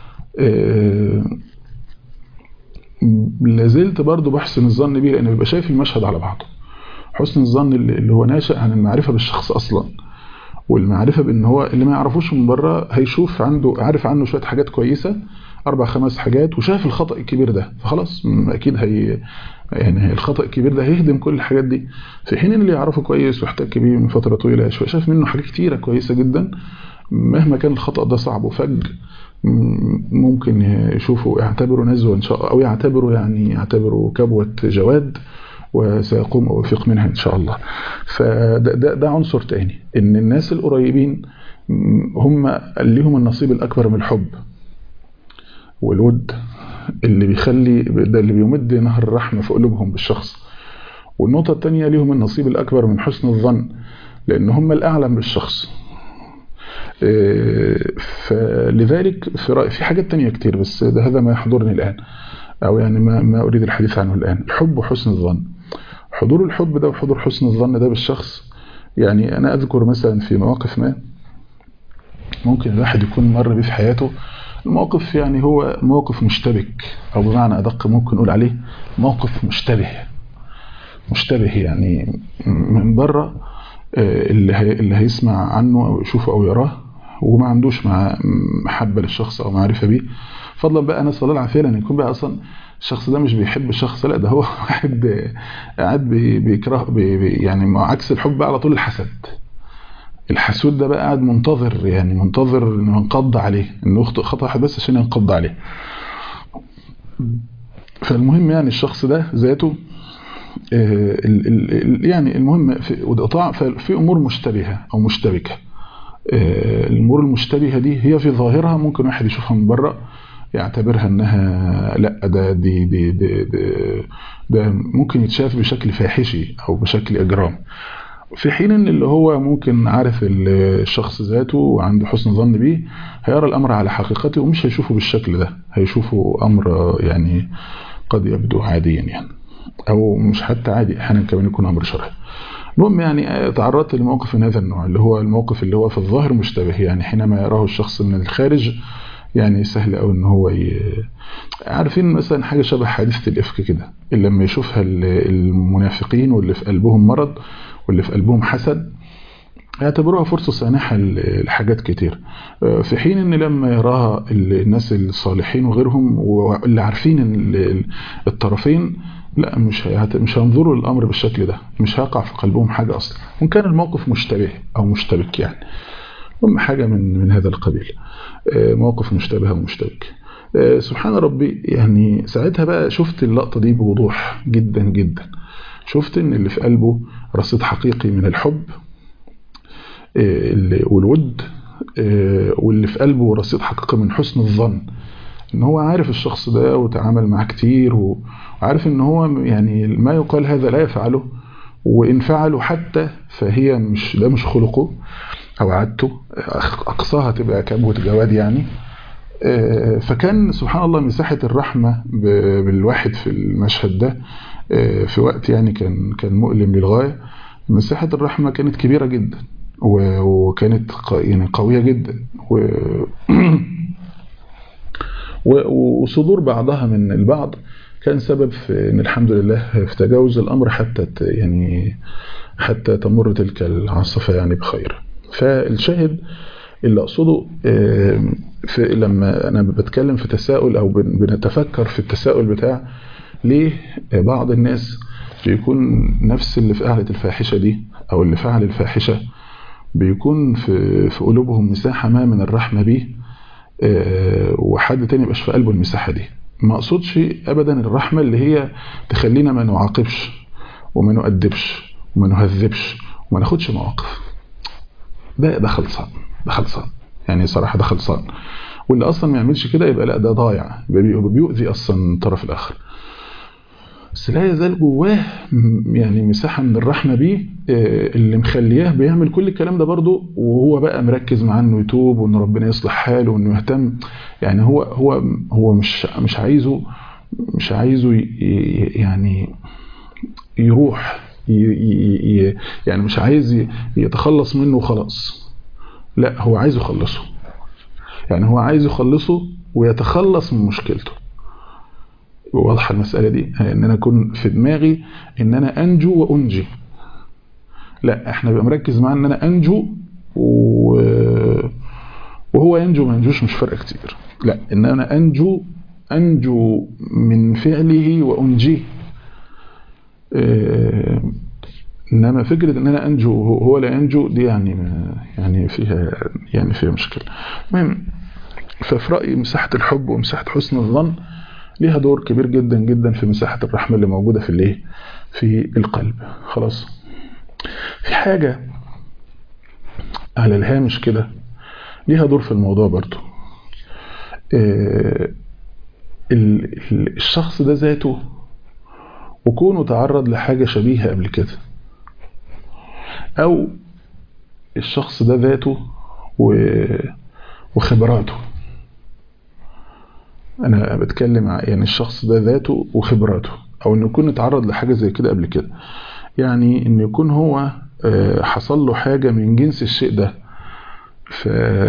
لازلت برضو بحسن الظن بيه لان بيبقى شايف المشهد على بعضه حسن الظن اللي هو ناشئ عن المعرفة بالشخص اصلا والمعرفة بان هو اللي ما يعرفوش من بره هيشوف عنده عارف عنه شوية حاجات كويسة اربع خمس حاجات وشاف الخطأ الكبير ده فخلاص اكيد هي يعني الخطأ الكبير ده هيهدم كل الحاجات دي في حين اللي يعرفه كويس واحتك بيه من فترة طويلة شوية شاف منه حاجات كتيرة كويسة جدا مهما كان الخطأ ده صعب وفج ممكن يشوفه يعتبره نزوة إن شاء أو يعتبره يعني يعتبره كبوة جواد وسيقوم أو يفيق منها إن شاء الله فده ده, ده عنصر تاني إن الناس القريبين هم ليهم النصيب الأكبر من الحب والود اللي بيخلي ده اللي بيمد نهر الرحمة في قلوبهم بالشخص والنقطة الثانية ليهم النصيب الأكبر من حسن الظن لأن هم الأعلم بالشخص فلذلك في رأي في حاجات تانية كتير بس ده هذا ما يحضرني الآن أو يعني ما, ما أريد الحديث عنه الآن الحب وحسن الظن حضور الحب ده وحضور حسن الظن ده بالشخص يعني أنا أذكر مثلا في مواقف ما ممكن الواحد يكون مر بيه في حياته الموقف يعني هو موقف مشتبك أو بمعنى أدق ممكن نقول عليه موقف مشتبه مشتبه يعني من بره اللي هي اللي هيسمع عنه أو يشوفه أو يراه وما عندوش مع محبة للشخص أو معرفة بيه فضلا بقى نسأل الله العافية لأن يكون بقى أصلا الشخص ده مش بيحب الشخص لا ده هو واحد قاعد بيكره بي بي يعني عكس الحب بقى على طول الحسد الحسود ده بقى قاعد منتظر يعني منتظر انه ينقض عليه انه يخطئ خطأ واحد بس عشان ينقض عليه فالمهم يعني الشخص ده ذاته يعني المهم في وضع في امور مشتبهه او مشتبكه الامور المشتبهه دي هي في ظاهرها ممكن واحد يشوفها من بره يعتبرها انها لا ده دي دي, دي, دي ده ممكن يتشاف بشكل فاحشي او بشكل اجرام في حين ان اللي هو ممكن عارف الشخص ذاته وعنده حسن ظن بيه هيرى الامر على حقيقته ومش هيشوفه بالشكل ده هيشوفه امر يعني قد يبدو عاديا يعني او مش حتى عادي احيانا كمان يكون امر شرعي المهم يعني تعرضت لموقف من هذا النوع اللي هو الموقف اللي هو في الظاهر مشتبه يعني حينما يراه الشخص من الخارج يعني سهل قوي ان هو ي... عارفين مثلا حاجه شبه حادثه الافك كده اللي لما يشوفها المنافقين واللي في قلبهم مرض واللي في قلبهم حسد يعتبروها فرصة سانحة لحاجات كتير في حين ان لما يراها الناس الصالحين وغيرهم واللي عارفين الطرفين لا مش مش هينظروا للامر بالشكل ده مش هيقع في قلبهم حاجة اصلا وان كان الموقف مشتبه او مشتبك يعني المهم حاجة من من هذا القبيل موقف مشتبه ومشتبك سبحان ربي يعني ساعتها بقى شفت اللقطة دي بوضوح جدا جدا شفت ان اللي في قلبه رصيد حقيقي من الحب والود واللي في قلبه رصيد حقيقي من حسن الظن ان هو عارف الشخص ده وتعامل معاه كتير وعارف ان هو يعني ما يقال هذا لا يفعله وان فعله حتى فهي مش ده مش خلقه او عادته اقصاها تبقى كبوة جواد يعني فكان سبحان الله مساحة الرحمة بالواحد في المشهد ده في وقت يعني كان كان مؤلم للغاية مساحة الرحمة كانت كبيرة جدا وكانت يعني قوية جدا و وصدور بعضها من البعض كان سبب في ان الحمد لله في تجاوز الامر حتى يعني حتى تمر تلك العاصفة يعني بخير فالشاهد اللي اقصده في لما انا بتكلم في تساؤل او بنتفكر في التساؤل بتاع ليه بعض الناس بيكون نفس اللي في قاعدة الفاحشة دي او اللي فعل الفاحشة بيكون في في قلوبهم مساحة ما من الرحمة بيه وحد تاني يبقاش في قلبه المساحة دي ما اقصدش ابدا الرحمة اللي هي تخلينا ما نعاقبش وما نؤدبش وما نهذبش وما ناخدش مواقف ده ده خلصان ده خلصان يعني صراحة ده خلصان واللي اصلا ما يعملش كده يبقى لا ده ضايع يبقى بيؤذي اصلا الطرف الاخر بس لا يزال جواه يعني مساحة من الرحمة بيه اللي مخلياه بيعمل كل الكلام ده برضه وهو بقى مركز مع انه يتوب وان ربنا يصلح حاله وانه يهتم يعني هو هو هو مش مش عايزه مش عايزه يعني يروح يعني مش عايز يتخلص منه وخلاص لا هو عايز يخلصه يعني هو عايز يخلصه ويتخلص من مشكلته واضحة المسألة دي ان انا اكون في دماغي ان انا انجو وانجي لا احنا بقى مركز مع ان انا انجو و... وهو ينجو ما ينجوش مش فرق كتير لا ان انا انجو انجو من فعله وانجيه اه... انما فكرة ان انا انجو هو لا ينجو دي يعني يعني فيها يعني فيها مشكلة المهم ففي رأيي مساحة الحب ومساحة حسن الظن ليها دور كبير جدا جدا في مساحة الرحمة اللي موجودة في الايه في القلب خلاص في حاجة على الهامش كده ليها دور في الموضوع برضو آه الشخص ده ذاته وكونه تعرض لحاجة شبيهة قبل كده او الشخص ده ذاته وخبراته انا بتكلم يعني الشخص ده ذاته وخبراته او انه يكون اتعرض لحاجة زي كده قبل كده يعني ان يكون هو حصل له حاجة من جنس الشيء ده ف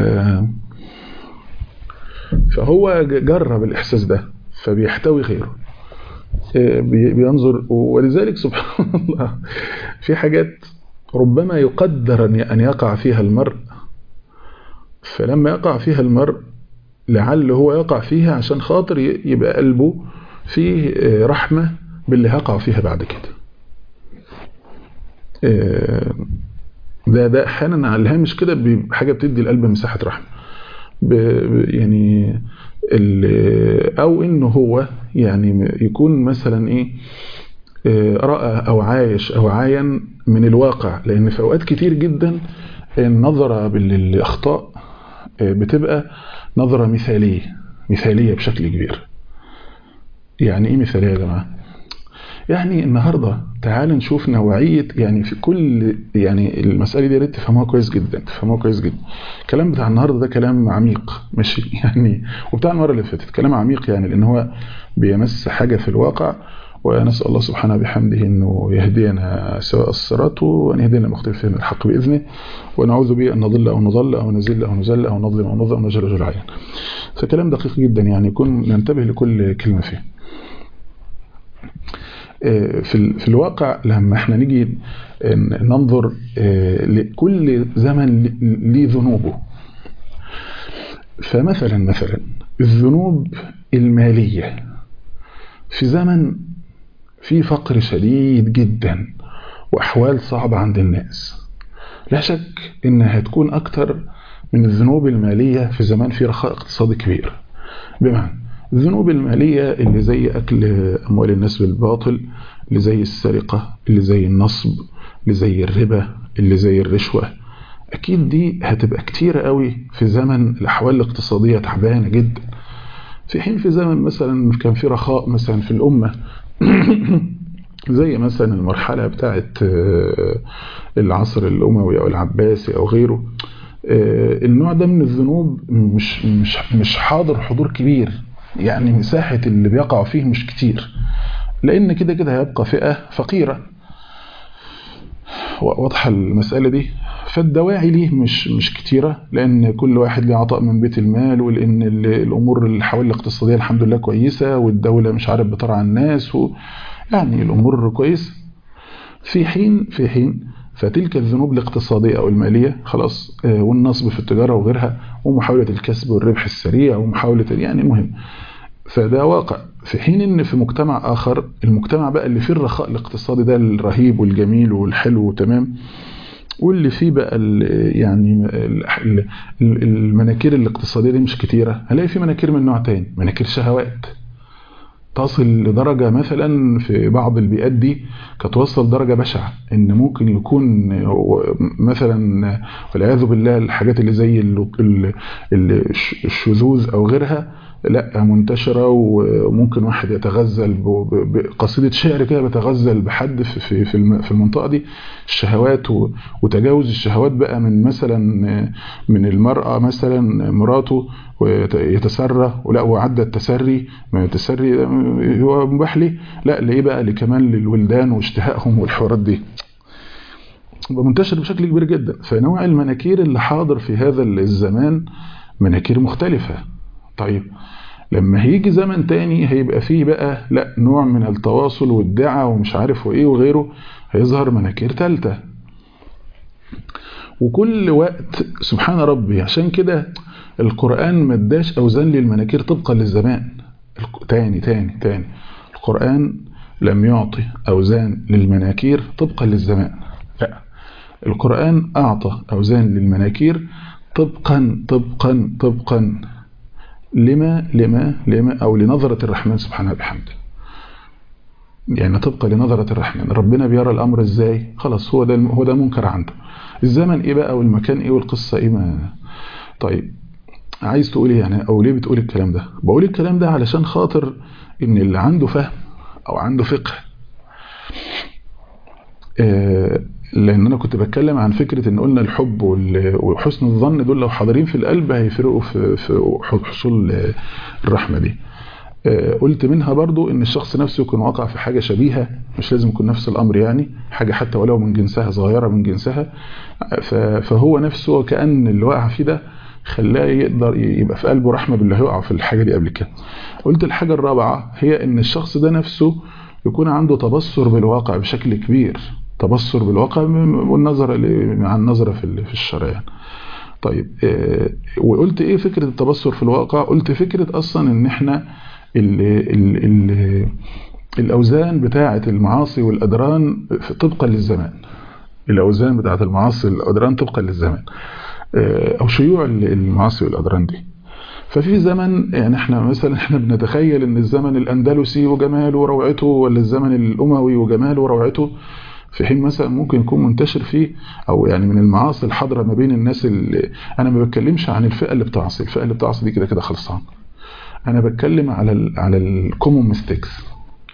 فهو جرب الاحساس ده فبيحتوي غيره بينظر ولذلك سبحان الله في حاجات ربما يقدر ان يقع فيها المرء فلما يقع فيها المرء لعل هو يقع فيها عشان خاطر يبقى قلبه فيه رحمة باللي هيقع فيها بعد كده ده ده احيانا على الهامش كده حاجة بتدي القلب مساحة رحمة يعني او انه هو يعني يكون مثلا ايه رأى او عايش او عاين من الواقع لان في اوقات كتير جدا النظرة بالاخطاء بتبقى نظرة مثالية مثالية بشكل كبير يعني ايه مثالية يا جماعة يعني النهارده تعال نشوف نوعيه يعني في كل يعني المساله دي ريت تفهموها كويس جدا تفهموها كويس جدا الكلام بتاع النهارده ده كلام عميق ماشي يعني وبتاع المره اللي فاتت كلام عميق يعني لان هو بيمس حاجه في الواقع ونسال الله سبحانه بحمده انه يهدينا سواء الصراط وان يهدينا مختلف من الحق باذنه ونعوذ به ان نضل او نضل او نزل او نزل او نظلم او نظلم او نجل رجل عين فكلام دقيق جدا يعني يكون ننتبه لكل كلمه فيه في في الواقع لما احنا نيجي ننظر لكل زمن ليه ذنوبه فمثلا مثلا الذنوب المالية في زمن في فقر شديد جدا وأحوال صعبة عند الناس لا شك إنها هتكون أكتر من الذنوب المالية في زمان في رخاء اقتصادي كبير بمعنى الذنوب المالية اللي زي أكل أموال الناس بالباطل اللي زي السرقة اللي زي النصب اللي زي الربا اللي زي الرشوة أكيد دي هتبقى كتيرة قوي في زمن الأحوال الاقتصادية تعبانة جدا في حين في زمن مثلا كان في رخاء مثلا في الأمة زي مثلا المرحلة بتاعت العصر الأموي أو العباسي أو غيره النوع ده من الذنوب مش مش مش حاضر حضور كبير يعني مساحة اللي بيقع فيه مش كتير لأن كده كده هيبقى فئة فقيرة واضحة المسألة دي فالدواعي ليه مش مش كتيرة لأن كل واحد ليه عطاء من بيت المال ولأن الأمور اللي حوالي الاقتصادية الحمد لله كويسة والدولة مش عارف بترعى الناس و يعني الأمور كويسة في حين في حين فتلك الذنوب الاقتصادية أو المالية خلاص والنصب في التجارة وغيرها ومحاولة الكسب والربح السريع ومحاولة يعني المهم فده واقع في حين ان في مجتمع اخر المجتمع بقى اللي فيه الرخاء الاقتصادي ده الرهيب والجميل والحلو تمام واللي فيه بقى ال يعني ال المناكير الاقتصادية دي مش كتيرة هلاقي في مناكير من نوع تاني مناكير شهوات تصل لدرجة مثلا في بعض البيئات دي كتوصل درجة بشعة ان ممكن يكون مثلا والعياذ بالله الحاجات اللي زي الشذوذ او غيرها لا منتشرة وممكن واحد يتغزل بقصيدة شعر كده بيتغزل بحد في في المنطقة دي الشهوات وتجاوز الشهوات بقى من مثلا من المرأة مثلا مراته ويتسرى ولا وعدى التسري ما التسري هو مباح ليه لا ليه بقى لكمان للولدان واشتهائهم والحوارات دي منتشر بشكل كبير جدا فنوع المناكير اللي حاضر في هذا الزمان مناكير مختلفة طيب لما هيجي زمن تاني هيبقى فيه بقى لا نوع من التواصل والدعة ومش عارف وايه وغيره هيظهر مناكير تالتة وكل وقت سبحان ربي عشان كده القرآن ما اداش أوزان للمناكير طبقا للزمان تاني تاني تاني القرآن لم يعطي أوزان للمناكير طبقا للزمان لا القرآن أعطى أوزان للمناكير طبقا طبقا طبقا لما لما لما أو لنظرة الرحمن سبحانه بحمده يعني طبقا لنظرة الرحمن ربنا بيرى الأمر إزاي خلاص هو ده هو ده منكر عنده الزمن إيه بقى والمكان إيه والقصة إيه ما طيب عايز تقول يعني أو ليه بتقول الكلام ده بقول الكلام ده علشان خاطر إن اللي عنده فهم أو عنده فقه آه لان انا كنت بتكلم عن فكره ان قلنا الحب وحسن الظن دول لو حاضرين في القلب هيفرقوا في في حصول الرحمه دي قلت منها برضو ان الشخص نفسه يكون واقع في حاجه شبيهه مش لازم يكون نفس الامر يعني حاجه حتى ولو من جنسها صغيره من جنسها فهو نفسه كان اللي وقع فيه ده خلاه يقدر يبقى في قلبه رحمه باللي هيقع في الحاجه دي قبل كده قلت الحاجه الرابعه هي ان الشخص ده نفسه يكون عنده تبصر بالواقع بشكل كبير تبصر بالواقع والنظر مع النظرة في في الشرع طيب وقلت ايه فكرة التبصر في الواقع قلت فكرة اصلا ان احنا ال ال ال الاوزان بتاعة المعاصي والادران طبقا للزمان الاوزان بتاعة المعاصي والادران طبقا للزمان او شيوع المعاصي والادران دي ففي زمن يعني احنا مثلا احنا بنتخيل ان الزمن الاندلسي وجماله وروعته ولا الزمن الاموي وجماله وروعته في حين مثلا ممكن يكون منتشر فيه او يعني من المعاصي الحاضره ما بين الناس اللي انا ما بتكلمش عن الفئه اللي بتعصي الفئه اللي بتعصي دي كده كده خلصان انا بتكلم على ال على الكومون ميستيكس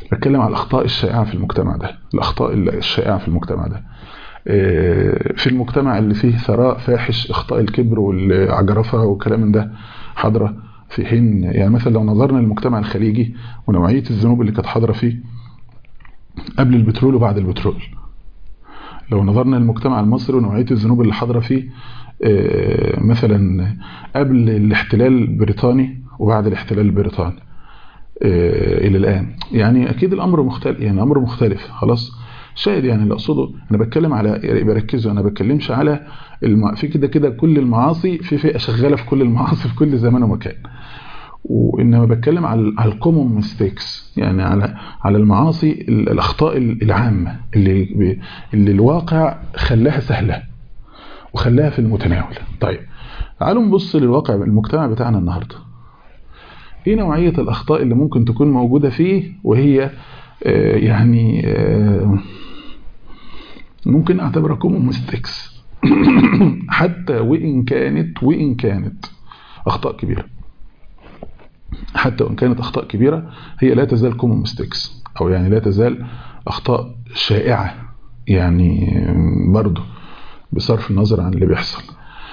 بتكلم على الأخطاء الشائعة في المجتمع ده الأخطاء الشائعة في المجتمع ده في المجتمع اللي فيه ثراء فاحش اخطاء الكبر والعجرفة والكلام من ده حاضرة في حين يعني مثلا لو نظرنا للمجتمع الخليجي ونوعية الذنوب اللي كانت حاضرة فيه قبل البترول وبعد البترول لو نظرنا للمجتمع المصري ونوعية الذنوب اللي حاضرة فيه مثلا قبل الاحتلال البريطاني وبعد الاحتلال البريطاني الى الان يعني اكيد الامر مختلف يعني امر مختلف خلاص شاهد يعني اللي اقصده انا بتكلم على بركزوا انا بتكلمش على الم... في كده كده كل المعاصي في فئه شغاله في كل المعاصي في كل زمان ومكان وانما بتكلم على على الكومون ميستيكس يعني على على المعاصي الاخطاء العامه اللي اللي الواقع خلاها سهله وخلاها في المتناول طيب تعالوا نبص للواقع المجتمع بتاعنا النهارده ايه نوعيه الاخطاء اللي ممكن تكون موجوده فيه وهي آه يعني آه ممكن اعتبرها كومون ميستيكس حتى وان كانت وان كانت اخطاء كبيره حتى وان كانت اخطاء كبيره هي لا تزال كومون ميستيكس او يعني لا تزال اخطاء شائعه يعني برضه بصرف النظر عن اللي بيحصل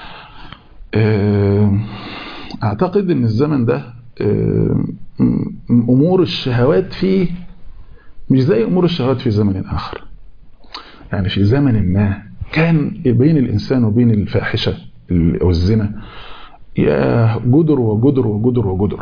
اعتقد ان الزمن ده امور الشهوات فيه مش زي امور الشهوات في زمن اخر يعني في زمن ما كان بين الانسان وبين الفاحشه او الزنا يا جدر وجدر وجدر وجدر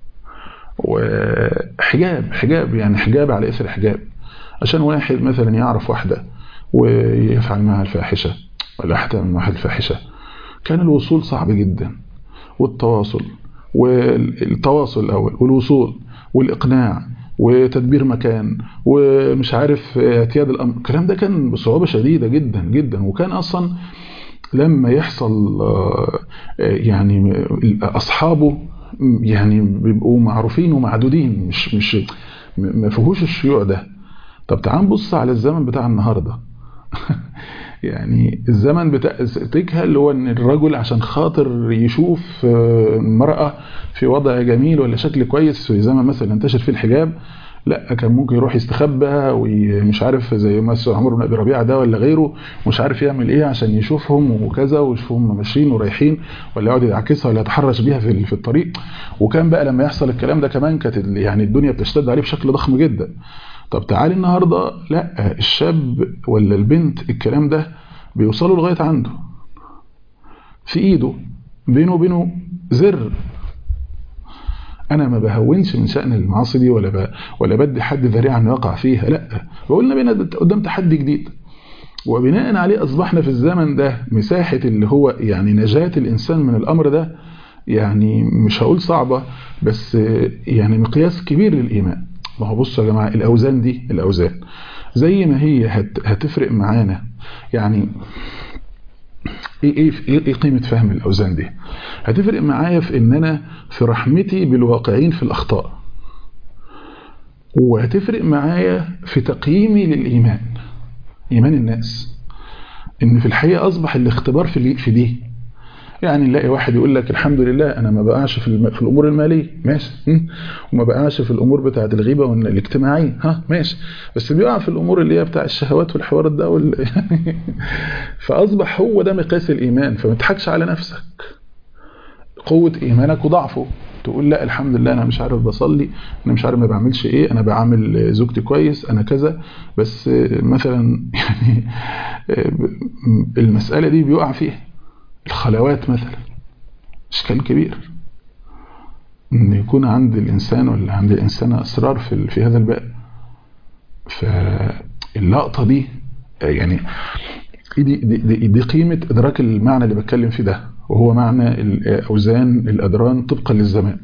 وحجاب حجاب يعني حجاب على اثر حجاب عشان واحد مثلا يعرف واحده ويفعل معها الفاحشه ولا حتى من واحد الفاحشه كان الوصول صعب جدا والتواصل والتواصل الاول والوصول والاقناع وتدبير مكان ومش عارف اعتياد الامر الكلام ده كان بصعوبه شديده جدا جدا وكان اصلا لما يحصل يعني اصحابه يعني بيبقوا معروفين ومعدودين مش مش ما فيهوش الشيوع ده طب تعال نبص على الزمن بتاع النهارده يعني الزمن بتاع تجهل اللي هو ان الرجل عشان خاطر يشوف المرأة في وضع جميل ولا شكل كويس في زمن مثلا انتشر فيه الحجاب لا كان ممكن يروح يستخبى ومش عارف زي مثلا عمرو بن ابي ربيعه ده ولا غيره مش عارف يعمل ايه عشان يشوفهم وكذا ويشوفهم ماشيين ورايحين ولا يقعد يعكسها ولا يتحرش بيها في في الطريق وكان بقى لما يحصل الكلام ده كمان كانت يعني الدنيا بتشتد عليه بشكل ضخم جدا طب تعالي النهارده لا الشاب ولا البنت الكلام ده بيوصلوا لغايه عنده في ايده بينه وبينه زر انا ما بهونش من شان المعاصي دي ولا ب... ولا بدي حد ذريعه انه يقع فيها لا بقول لنا بينا قدام تحدي جديد وبناء عليه اصبحنا في الزمن ده مساحه اللي هو يعني نجاه الانسان من الامر ده يعني مش هقول صعبه بس يعني مقياس كبير للايمان ما هو بصوا يا جماعه الاوزان دي الاوزان زي ما هي هت... هتفرق معانا يعني ايه ايه ايه قيمه فهم الاوزان دي هتفرق معايا في ان انا في رحمتي بالواقعين في الاخطاء وهتفرق معايا في تقييمي للايمان ايمان الناس ان في الحقيقه اصبح الاختبار في في دي يعني نلاقي واحد يقول لك الحمد لله انا ما بقعش في, الم... في الامور الماليه ماشي وما بقعش في الامور بتاعه الغيبه والاجتماعيه ها ماشي بس بيقع في الامور اللي هي بتاع الشهوات والحوارات ده وال... فاصبح هو ده مقياس الايمان فما تضحكش على نفسك قوه ايمانك وضعفه تقول لا الحمد لله انا مش عارف بصلي انا مش عارف ما بعملش ايه انا بعامل زوجتي كويس انا كذا بس مثلا يعني المساله دي بيقع فيها الخلوات مثلا اشكال كبير ان يكون عند الانسان ولا عند الانسان اسرار في في هذا الباب فاللقطه دي يعني دي, دي, دي, دي قيمه ادراك المعنى اللي بتكلم فيه ده وهو معنى الاوزان الادران طبقا للزمان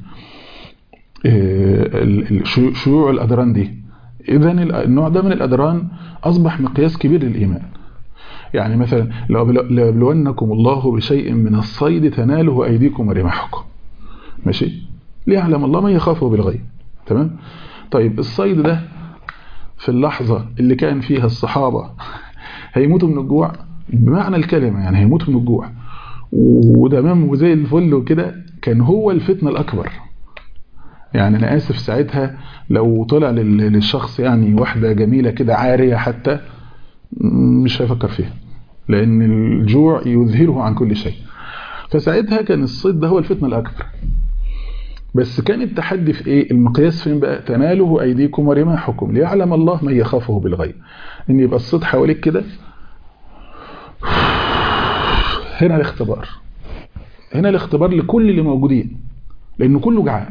شيوع الادران دي اذا النوع ده من الادران اصبح مقياس كبير للايمان يعني مثلا ليبلونكم الله بشيء من الصيد تناله أيديكم ورماحكم ماشي ليعلم الله من يخافه بالغيب تمام طيب الصيد ده في اللحظة اللي كان فيها الصحابة هيموتوا من الجوع بمعنى الكلمة يعني هيموتوا من الجوع وتمام وزي الفل وكده كان هو الفتنة الأكبر يعني انا اسف ساعتها لو طلع للشخص يعني واحده جميله كده عاريه حتى مش هيفكر فيها لان الجوع يذهله عن كل شيء فساعتها كان الصيد ده هو الفتنه الاكبر بس كان التحدي في ايه المقياس فين بقى تناله ايديكم ورماحكم ليعلم الله من يخافه بالغيب ان يبقى الصيد حواليك كده هنا الاختبار هنا الاختبار لكل اللي موجودين لانه كله جعان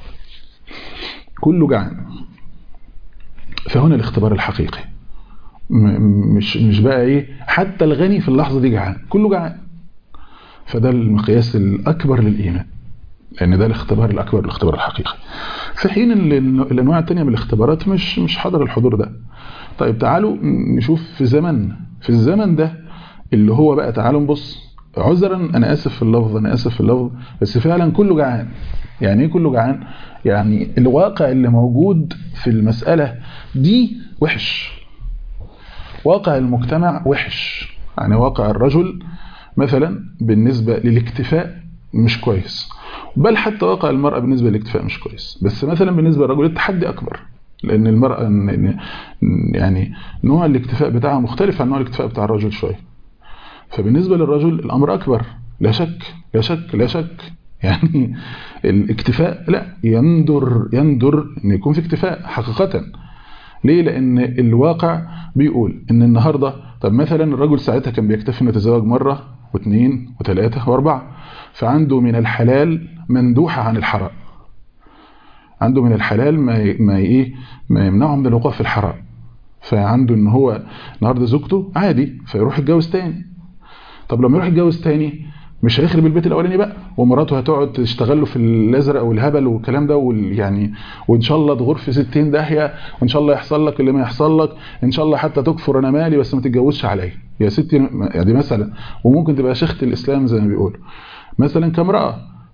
كله جعان فهنا الاختبار الحقيقي مش مش بقى ايه حتى الغني في اللحظه دي جعان كله جعان فده المقياس الاكبر للايمان لان ده الاختبار الاكبر الاختبار الحقيقي في حين الانواع الثانيه من الاختبارات مش مش حاضر الحضور ده طيب تعالوا نشوف في زمن في الزمن ده اللي هو بقى تعالوا نبص عذرا انا اسف في اللفظ انا اسف في اللفظ بس فعلا كله جعان يعني ايه كله جعان يعني الواقع اللي موجود في المسألة دي وحش واقع المجتمع وحش يعني واقع الرجل مثلا بالنسبة للاكتفاء مش كويس بل حتى واقع المرأة بالنسبة للاكتفاء مش كويس بس مثلا بالنسبة للرجل التحدي أكبر لأن المرأة يعني نوع الاكتفاء بتاعها مختلف عن نوع الاكتفاء بتاع الرجل شوية فبالنسبة للرجل الأمر أكبر لا شك لا شك لا شك يعني الاكتفاء لا يندر يندر ان يكون في اكتفاء حقيقة ليه لان الواقع بيقول ان النهاردة طب مثلا الرجل ساعتها كان بيكتفي انه يتزوج مرة واثنين وثلاثة واربعة فعنده من الحلال مندوحة عن الحرام عنده من الحلال ما ما ايه ما يمنعه من الوقوع في الحرام فعنده ان هو النهارده زوجته عادي فيروح يتجوز تاني طب لما يروح يتجوز تاني مش هيخرب البيت الاولاني بقى ومراته هتقعد تشتغل له في الازرق والهبل والكلام ده يعني وان شاء الله تغور في 60 داهيه وان شاء الله يحصل لك اللي ما يحصل لك ان شاء الله حتى تكفر انا مالي بس ما تتجوزش عليا يا ستي يعني مثلا وممكن تبقى شيخه الاسلام زي ما بيقولوا مثلا كامراه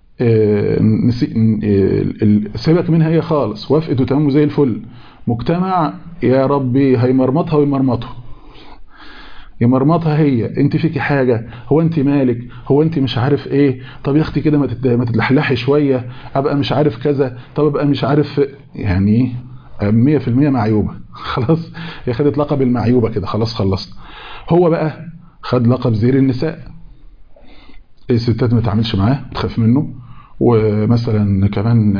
سيبك منها هي خالص وافقت وتمام زي الفل مجتمع يا ربي هيمرمطها ويمرمطه يمرمطها هي انت فيكي حاجة هو انت مالك هو انت مش عارف ايه طب يا اختي كده ما ما تتلحلحي شوية ابقى مش عارف كذا طب ابقى مش عارف يعني 100% معيوبة خلاص هي خدت لقب المعيوبة كده خلاص خلصت هو بقى خد لقب زير النساء الستات ما تعملش معاه تخاف منه ومثلا كمان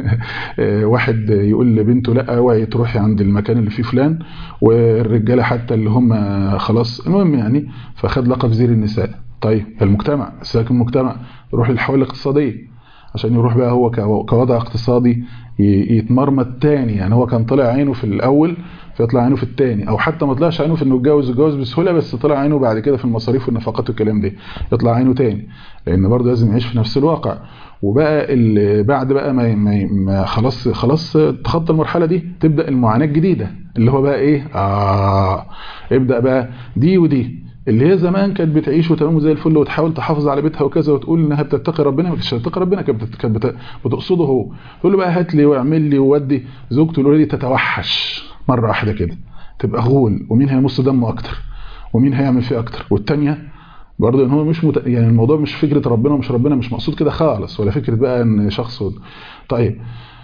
واحد يقول لبنته لا اوعي تروحي عند المكان اللي فيه فلان والرجاله حتى اللي هم خلاص المهم يعني فخد لقب زير النساء طيب المجتمع ساكن المجتمع يروح للحوالي الاقتصاديه عشان يروح بقى هو كوضع اقتصادي يتمرمط تاني يعني هو كان طلع عينه في الاول فيطلع عينه في الثاني او حتى ما طلعش عينه في انه يتجوز يتجوز بسهوله بس طلع عينه بعد كده في المصاريف والنفقات والكلام ده يطلع عينه تاني لان برضه لازم يعيش في نفس الواقع وبقى اللي بعد بقى ما, ما, ما خلاص خلاص تخطى المرحله دي تبدا المعاناه الجديده اللي هو بقى ايه اه ابدا بقى دي ودي اللي هي زمان كانت بتعيش وتمام زي الفل وتحاول تحافظ على بيتها وكذا وتقول انها بتتقي ربنا ما كانتش بتتقي ربنا كانت بتقصده هو تقول له بقى هات لي واعمل لي وودي زوجته الاولى دي تتوحش مره واحده كده تبقى غول ومين هيمص دمه اكتر ومين هيعمل فيه اكتر والثانيه برضه ان هو مش مت... يعني الموضوع مش فكره ربنا ومش ربنا مش مقصود كده خالص ولا فكره بقى ان شخص طيب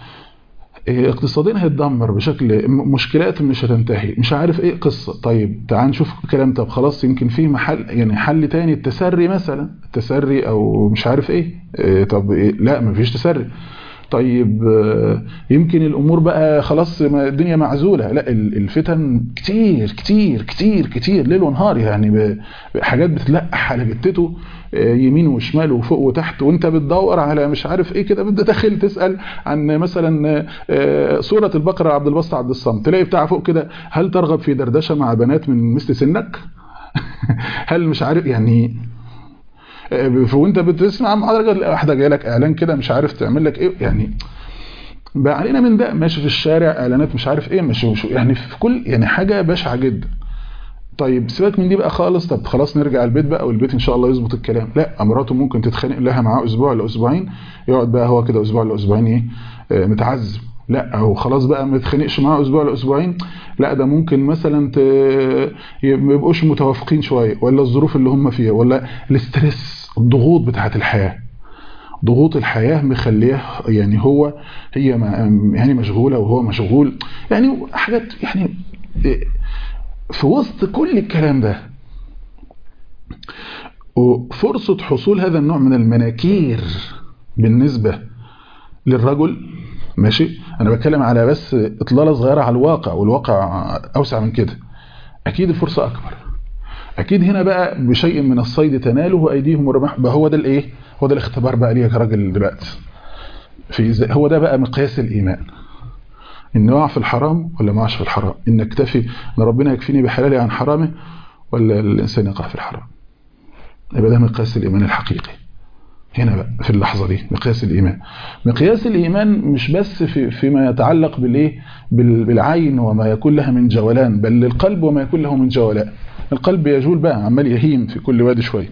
اقتصاديا هيتدمر بشكل مشكلات مش هتنتهي مش عارف ايه قصة طيب تعال نشوف كلام طب خلاص يمكن فيه محل يعني حل تاني التسري مثلا التسري او مش عارف ايه, إيه طب إيه لا مفيش تسري طيب يمكن الامور بقى خلاص الدنيا معزوله لا الفتن كتير كتير كتير كتير ليل ونهار يعني حاجات بتلقح على جتته يمين وشمال وفوق وتحت وانت بتدور على مش عارف ايه كده بدأ داخل تسال عن مثلا سوره البقره عبد الباسط عبد الصمد تلاقي بتاع فوق كده هل ترغب في دردشه مع بنات من مثل سنك هل مش عارف يعني وانت بتسمع محاضره واحده جايه لك اعلان كده مش عارف تعمل لك ايه يعني بقى علينا من ده ماشي في الشارع اعلانات مش عارف ايه مش يعني في كل يعني حاجه بشعه جدا طيب سيبك من دي بقى خالص طب خلاص نرجع البيت بقى والبيت ان شاء الله يظبط الكلام لا مراته ممكن تتخانق لها معاه اسبوع ولا اسبوعين يقعد بقى هو كده اسبوع ولا اسبوعين ايه متعذب لا او خلاص بقى ما تتخانقش معاه اسبوع ولا اسبوعين لا ده ممكن مثلا ت... ما يبقوش متوافقين شويه ولا الظروف اللي هم فيها ولا الاسترس الضغوط بتاعه الحياه ضغوط الحياة مخليه يعني هو هي يعني مشغولة وهو مشغول يعني حاجات يعني في وسط كل الكلام ده وفرصة حصول هذا النوع من المناكير بالنسبة للرجل ماشي انا بتكلم على بس اطلالة صغيرة على الواقع والواقع اوسع من كده اكيد الفرصة اكبر اكيد هنا بقى بشيء من الصيد تناله ايديهم والرماح هو ده الايه هو ده الاختبار بقى ليا كراجل دلوقتي في هو ده بقى مقياس الايمان ان اقع في الحرام ولا ما اقعش في الحرام ان اكتفي ان ربنا يكفيني بحلالي عن حرامه ولا الانسان يقع في الحرام يبقى ده مقياس الايمان الحقيقي هنا بقى في اللحظة دي مقياس الإيمان مقياس الإيمان مش بس في فيما يتعلق بالإيه بالعين وما يكون لها من جولان بل للقلب وما يكون له من جولان القلب يجول بقى عمال يهيم في كل وادي شوية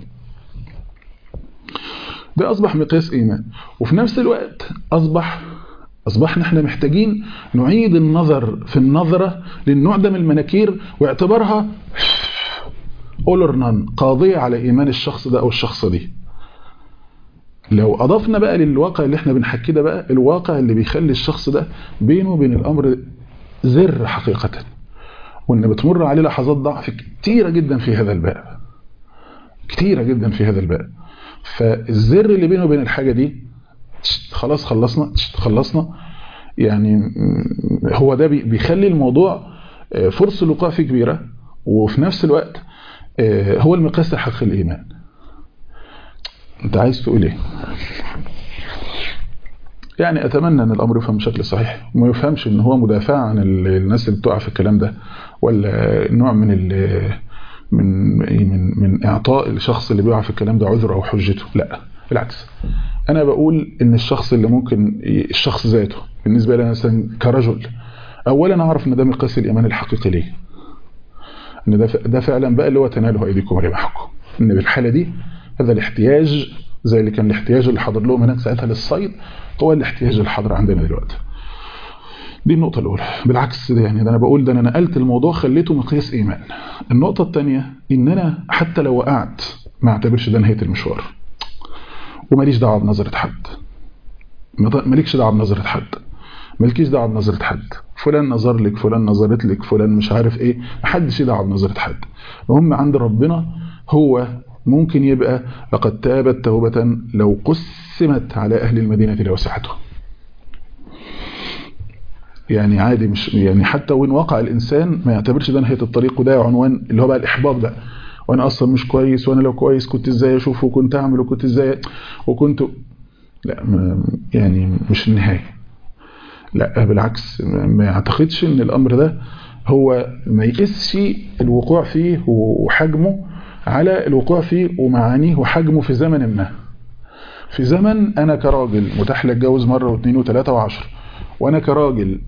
ده أصبح مقياس إيمان وفي نفس الوقت أصبح أصبحنا احنا محتاجين نعيد النظر في النظرة للنوع ده من المناكير واعتبارها all or none قاضية على إيمان الشخص ده أو الشخصة دي لو أضفنا بقى للواقع اللي احنا بنحكيه ده بقى الواقع اللي بيخلي الشخص ده بينه وبين الأمر زر حقيقة وإن بتمر عليه لحظات ضعف كتيرة جدا في هذا الباب كتيرة جدا في هذا الباب فالزر اللي بينه وبين الحاجة دي خلاص خلصنا خلصنا يعني هو ده بيخلي الموضوع فرصة الوقوع فيه كبيرة وفي نفس الوقت هو المقياس الحقيقي الإيمان انت عايز تقول ايه يعني اتمنى ان الامر يفهم بشكل صحيح وما يفهمش ان هو مدافع عن الناس اللي بتقع في الكلام ده ولا نوع من من من من اعطاء الشخص اللي بيقع في الكلام ده عذر او حجته لا بالعكس انا بقول ان الشخص اللي ممكن الشخص ذاته بالنسبه لي مثلا كرجل اولا اعرف ان ده مقياس الايمان الحقيقي ليه ان ده ده فعلا بقى اللي هو تناله ايديكم ورماحكم ان بالحاله دي هذا الاحتياج زي اللي كان الاحتياج اللي حضر لهم هناك ساعتها للصيد هو الاحتياج اللي حاضر عندنا دلوقتي دي النقطة الأولى بالعكس ده يعني ده أنا بقول ده أنا نقلت الموضوع خليته مقياس إيمان النقطة الثانية إن أنا حتى لو وقعت ما اعتبرش ده نهاية المشوار وماليش دعوة بنظرة حد مالكش دعوة بنظرة حد مالكيش دعوة بنظرة حد فلان نظر لك فلان نظرت لك فلان مش عارف ايه محدش يدعو بنظرة حد المهم عند ربنا هو ممكن يبقى لقد تابت توبة لو قسمت على أهل المدينة لوسعته يعني عادي مش يعني حتى وين وقع الإنسان ما يعتبرش ده نهاية الطريق وده عنوان اللي هو بقى الإحباط ده وأنا أصلا مش كويس وأنا لو كويس كنت إزاي أشوف وكنت أعمل وكنت إزاي وكنت لا يعني مش النهاية لا بالعكس ما يعتقدش ان الأمر ده هو ما يقسش الوقوع فيه وحجمه على الوقوع فيه ومعانيه وحجمه في زمن ما في زمن أنا كراجل متاح لي اتجوز مرة واثنين وثلاثة وعشر وأنا كراجل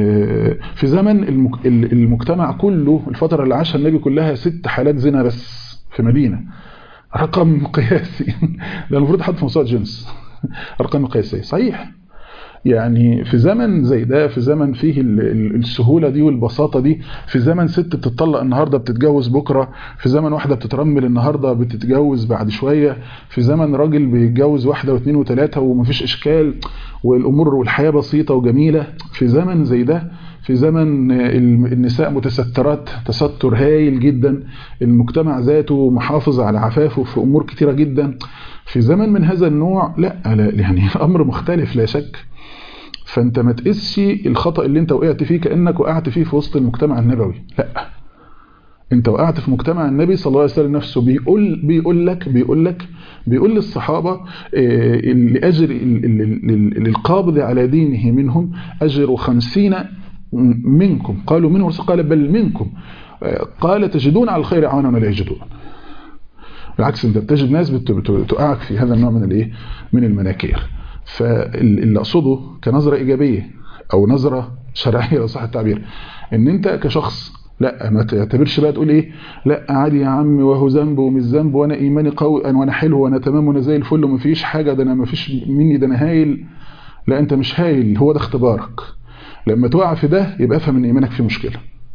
في زمن المجتمع كله الفترة اللي عاشها النبي كلها ست حالات زنا بس في مدينة رقم قياسي ده المفروض حد في موسوعة جنس أرقام قياسية صحيح يعني في زمن زي ده في زمن فيه السهولة دي والبساطة دي في زمن ست بتطلق النهاردة بتتجوز بكرة في زمن واحدة بتترمل النهاردة بتتجوز بعد شوية في زمن راجل بيتجوز واحدة واثنين وثلاثة ومفيش إشكال والأمور والحياة بسيطة وجميلة في زمن زي ده في زمن النساء متسترات تستر هايل جدا المجتمع ذاته محافظ على عفافه في أمور كتيرة جدا في زمن من هذا النوع لا, لا يعني الأمر مختلف لا شك فانت ما تقسش الخطأ اللي انت وقعت فيه كأنك وقعت فيه في وسط المجتمع النبوي لا انت وقعت في مجتمع النبي صلى الله عليه وسلم نفسه بيقول بيقول لك بيقول لك بيقول للصحابة لأجر للقابض على دينه منهم أجر خمسين منكم قالوا منه قال بل منكم قال تجدون على الخير عوانا ولا يجدون بالعكس انت بتجد ناس بتوقعك في هذا النوع من الايه من المناكير فاللي اقصده كنظرة ايجابية او نظرة شرعية لو صح التعبير ان انت كشخص لا ما تعتبرش بقى تقول ايه لا عادي يا عمي وهو ذنب ومش ذنب وانا ايماني قوي وانا حلو وانا تمام وانا زي الفل ومفيش حاجة ده انا مفيش مني ده انا هايل لا انت مش هايل هو ده اختبارك لما تقع في ده يبقى افهم ان ايمانك فيه مشكلة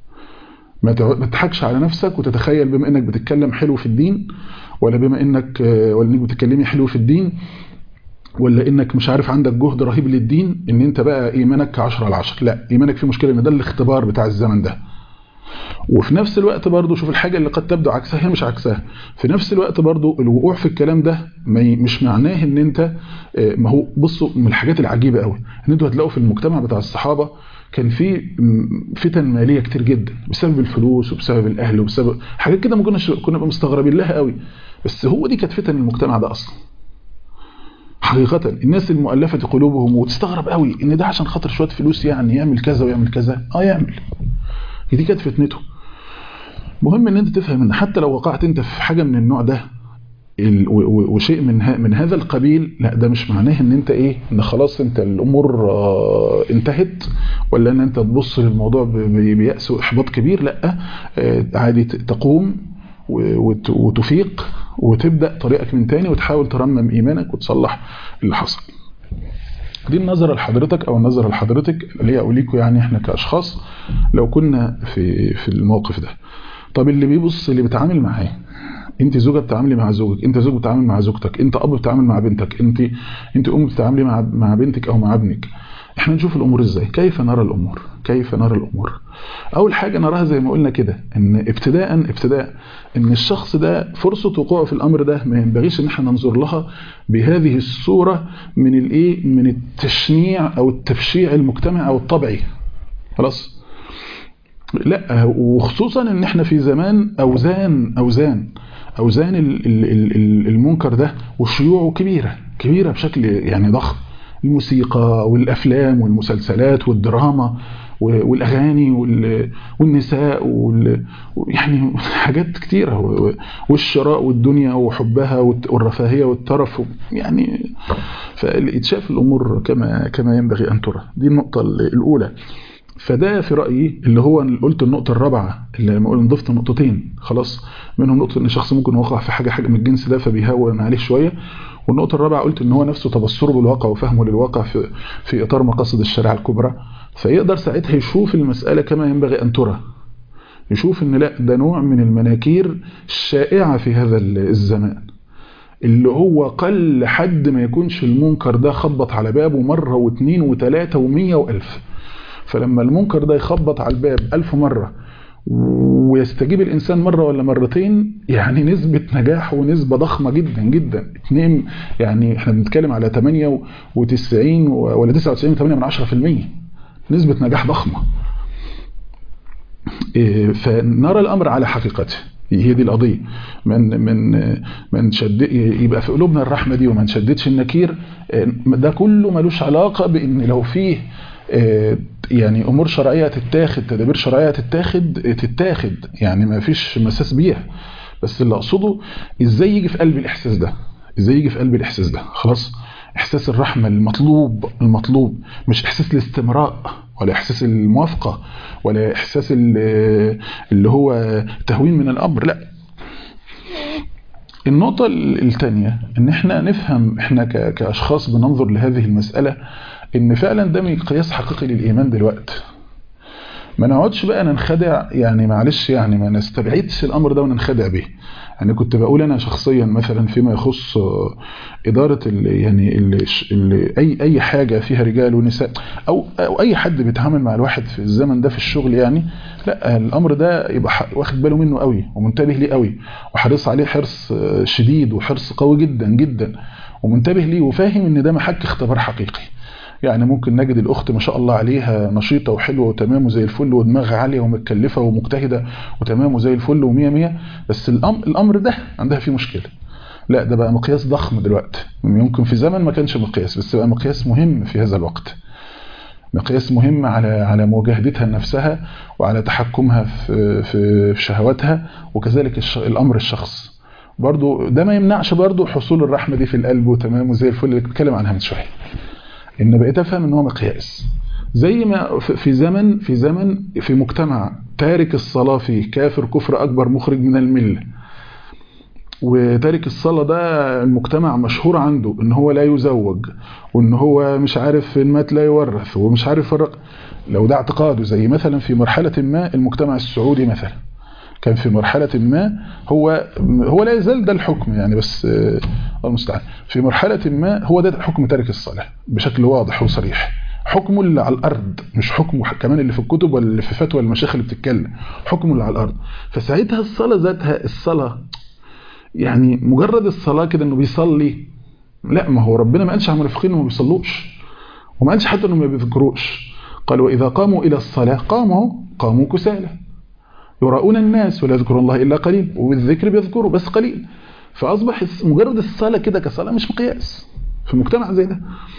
ما تضحكش على نفسك وتتخيل بما انك بتتكلم حلو في الدين ولا بما انك ولا انك بتتكلمي حلو في الدين ولا انك مش عارف عندك جهد رهيب للدين ان انت بقى ايمانك 10 على 10 لا ايمانك فيه مشكله ان ده الاختبار بتاع الزمن ده وفي نفس الوقت برضو شوف الحاجة اللي قد تبدو عكسها هي مش عكسها في نفس الوقت برضو الوقوع في الكلام ده مش معناه ان انت ما هو بصوا من الحاجات العجيبة قوي ان انتوا هتلاقوا في المجتمع بتاع الصحابة كان في فتن مالية كتير جدا بسبب الفلوس وبسبب الاهل وبسبب حاجات كده ما كناش كنا مستغربين لها قوي بس هو دي كانت فتن المجتمع ده اصلا حقيقة الناس المؤلفة قلوبهم وتستغرب قوي ان ده عشان خاطر شوية فلوس يعني يعمل كذا ويعمل كذا اه يعمل دي كانت فتنته مهم ان انت تفهم ان حتى لو وقعت انت في حاجة من النوع ده وشيء من من هذا القبيل لا ده مش معناه ان انت ايه ان خلاص انت الامور اه انتهت ولا ان انت تبص للموضوع بيأس واحباط كبير لا اه عادي تقوم وتفيق وتبدأ طريقك من تاني وتحاول ترمم ايمانك وتصلح اللي حصل دي النظرة لحضرتك او النظرة لحضرتك اللي هي اوليكوا يعني احنا كاشخاص لو كنا في في الموقف ده طب اللي بيبص اللي بيتعامل معاه انت زوجة بتتعاملي مع زوجك انت زوج بتتعامل مع زوجتك انت اب بتتعامل مع بنتك انت انت ام بتتعاملي مع مع بنتك او مع ابنك احنا نشوف الامور ازاي كيف نرى الامور كيف نرى الامور اول حاجة نراها زي ما قلنا كده ان ابتداء ابتداء ان الشخص ده فرصة وقوعه في الامر ده ما ينبغيش ان احنا ننظر لها بهذه الصورة من الايه من التشنيع او التفشيع المجتمع او الطبعي خلاص لا وخصوصا ان احنا في زمان اوزان اوزان اوزان المنكر ده وشيوعه كبيرة كبيرة بشكل يعني ضخم الموسيقى والافلام والمسلسلات والدراما والاغاني والنساء يعني حاجات كتيرة والشراء والدنيا وحبها والرفاهية والترف يعني فالاتشاف الامور كما كما ينبغي ان ترى دي النقطة الاولى فده في رأيي اللي هو قلت النقطة الرابعة اللي لما ضفت نقطتين خلاص منهم نقطة ان الشخص ممكن يوقع في حاجة حاجة من الجنس ده فبيهون عليه شوية والنقطة الرابعة قلت ان هو نفسه تبصره بالواقع وفهمه للواقع في, في اطار مقاصد الشريعة الكبرى فيقدر ساعتها يشوف المسألة كما ينبغي ان ترى يشوف ان لا ده نوع من المناكير الشائعة في هذا الزمان اللي هو قل حد ما يكونش المنكر ده خبط على بابه مرة واثنين وثلاثة ومية والف فلما المنكر ده يخبط على الباب ألف مرة ويستجيب الإنسان مرة ولا مرتين يعني نسبة نجاح ونسبة ضخمة جدا جدا اتنين يعني احنا بنتكلم على 98 ولا 99 8 من 10% نسبة نجاح ضخمة فنرى الأمر على حقيقته هي دي القضية من من من شد يبقى في قلوبنا الرحمة دي وما نشددش النكير ده كله ملوش علاقة بان لو فيه يعني امور شرعيه تتاخد تدابير شرعيه تتاخد تتاخد يعني ما فيش مساس بيها بس اللي اقصده ازاي يجي في قلب الاحساس ده ازاي يجي في قلب الاحساس ده خلاص احساس الرحمه المطلوب المطلوب مش احساس الاستمراء ولا احساس الموافقه ولا احساس اللي هو تهوين من الامر لا النقطة الثانية ان احنا نفهم احنا كاشخاص بننظر لهذه المسألة ان فعلا ده مقياس حقيقي للايمان دلوقتي ما نقعدش بقى ننخدع يعني معلش يعني ما نستبعدش الامر ده وننخدع به يعني كنت بقول انا شخصيا مثلا فيما يخص اداره ال يعني ال ال اي اي حاجه فيها رجال ونساء او او اي حد بيتعامل مع الواحد في الزمن ده في الشغل يعني لا الامر ده يبقى واخد باله منه قوي ومنتبه ليه قوي وحريص عليه حرص شديد وحرص قوي جدا جدا ومنتبه ليه وفاهم ان ده محك اختبار حقيقي يعني ممكن نجد الأخت ما شاء الله عليها نشيطة وحلوة وتمام وزي الفل ودماغها عالية ومتكلفة ومجتهدة وتمام وزي الفل ومية مية بس الأمر, الأمر ده عندها فيه مشكلة لا ده بقى مقياس ضخم دلوقتي يمكن في زمن ما كانش مقياس بس بقى مقياس مهم في هذا الوقت مقياس مهم على على مجاهدتها لنفسها وعلى تحكمها في في شهواتها وكذلك الأمر الشخص برضو ده ما يمنعش برضو حصول الرحمة دي في القلب وتمام وزي الفل اللي بتكلم عنها من شوية ان بقيت افهم ان هو مقياس زي ما في زمن في زمن في مجتمع تارك الصلاة فيه كافر كفر اكبر مخرج من الملة وتارك الصلاة ده المجتمع مشهور عنده ان هو لا يزوج وان هو مش عارف ان مات لا يورث ومش عارف فرق لو ده اعتقاده زي مثلا في مرحلة ما المجتمع السعودي مثلا كان في مرحلة ما هو هو لا يزال ده الحكم يعني بس الله المستعان في مرحلة ما هو ده حكم تارك الصلاة بشكل واضح وصريح حكمه اللي على الأرض مش حكمه كمان اللي في الكتب ولا اللي في فتوى المشايخ اللي بتتكلم حكمه اللي على الأرض فساعتها الصلاة ذاتها الصلاة يعني مجرد الصلاة كده انه بيصلي لا ما هو ربنا ما قالش على المنافقين انهم ما بيصلوش وما قالش حتى انهم ما بيذكروش قال واذا قاموا الى الصلاة قاموا قاموا كسالى يراؤون الناس ولا يذكرون الله الا قليل وبالذكر بيذكروا بس قليل فاصبح مجرد الصلاة كده كصلاة مش مقياس في مجتمع زي ده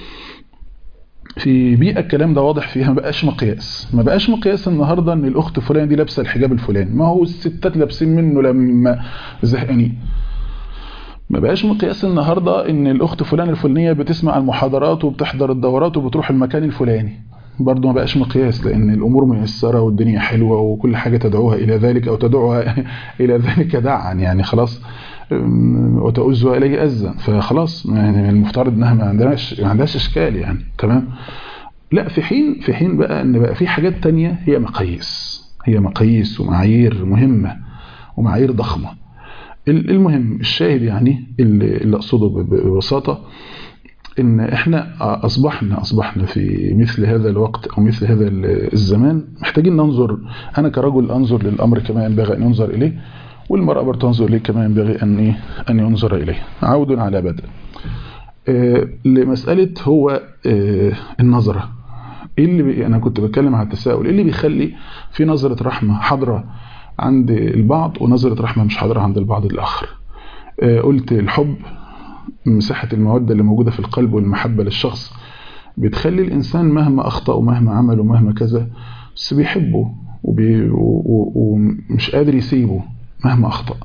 في بيئة الكلام ده واضح فيها ما بقاش مقياس ما بقاش مقياس النهاردة ان الاخت فلان دي لابسه الحجاب الفلاني ما هو الستات لابسين منه لما زهقانين ما بقاش مقياس النهاردة ان الاخت فلان الفلانية بتسمع المحاضرات وبتحضر الدورات وبتروح المكان الفلاني برضه ما بقاش مقياس لان الامور ميسرة والدنيا حلوة وكل حاجة تدعوها الى ذلك او تدعوها الى ذلك دعا يعني خلاص وتؤز اليه أزا فخلاص يعني المفترض انها ما عندهاش ما عندهاش اشكال يعني تمام لا في حين في حين بقى ان بقى في حاجات تانية هي مقاييس هي مقاييس ومعايير مهمة ومعايير ضخمة المهم الشاهد يعني اللي اقصده ببساطة ان احنا اصبحنا اصبحنا في مثل هذا الوقت او مثل هذا الزمان محتاجين ننظر انا كرجل انظر للامر كما ينبغي ان ينظر اليه والمرأة برضه تنظر إليه كما ينبغي أن إيه أن ينظر إليه عود على بدء آه لمسألة هو آه النظرة إيه اللي بي أنا كنت بتكلم على التساؤل إيه اللي بيخلي في نظرة رحمة حاضرة عند البعض ونظرة رحمة مش حاضرة عند البعض الآخر آه قلت الحب مساحة المودة اللي موجودة في القلب والمحبة للشخص بتخلي الإنسان مهما أخطأ ومهما عمل ومهما كذا بس بيحبه وبي ومش قادر يسيبه مهما أخطأ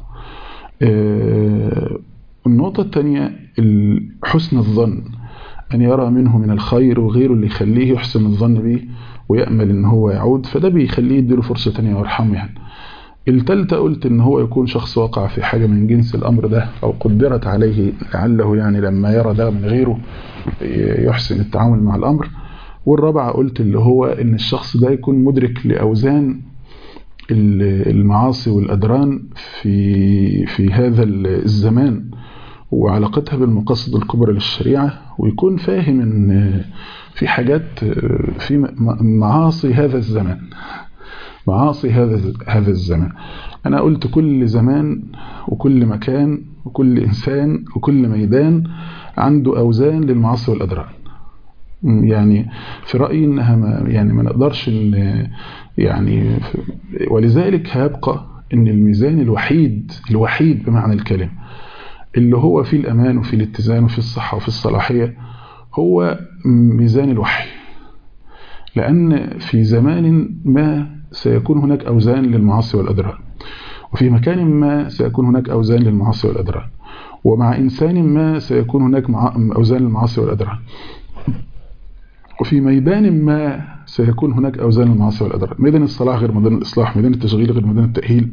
النقطة الثانية حسن الظن أن يرى منه من الخير وغيره اللي يخليه يحسن الظن به ويأمل أن هو يعود فده بيخليه يديله فرصة تانية ويرحمه يعني التالتة قلت أن هو يكون شخص وقع في حاجة من جنس الأمر ده أو قدرت عليه لعله يعني لما يرى ده من غيره يحسن التعامل مع الأمر والرابعة قلت اللي هو أن الشخص ده يكون مدرك لأوزان المعاصي والأدران في في هذا الزمان وعلاقتها بالمقاصد الكبرى للشريعة ويكون فاهم ان في حاجات في معاصي هذا الزمان معاصي هذا هذا الزمان أنا قلت كل زمان وكل مكان وكل إنسان وكل ميدان عنده أوزان للمعاصي والأدران يعني في رأيي انها ما يعني ما نقدرش ان يعني ولذلك هيبقى ان الميزان الوحيد الوحيد بمعنى الكلمة اللي هو فيه الأمان وفيه الاتزان وفيه الصحة وفيه الصلاحية هو ميزان الوحي لأن في زمان ما سيكون هناك أوزان للمعاصي والأدران وفي مكان ما سيكون هناك أوزان للمعاصي والأدران ومع إنسان ما سيكون هناك أوزان للمعاصي والأدران وفي ميدان ما سيكون هناك أوزان المعاصي والأدران ميدان الصلاح غير ميدان الإصلاح ميدان التشغيل غير ميدان التأهيل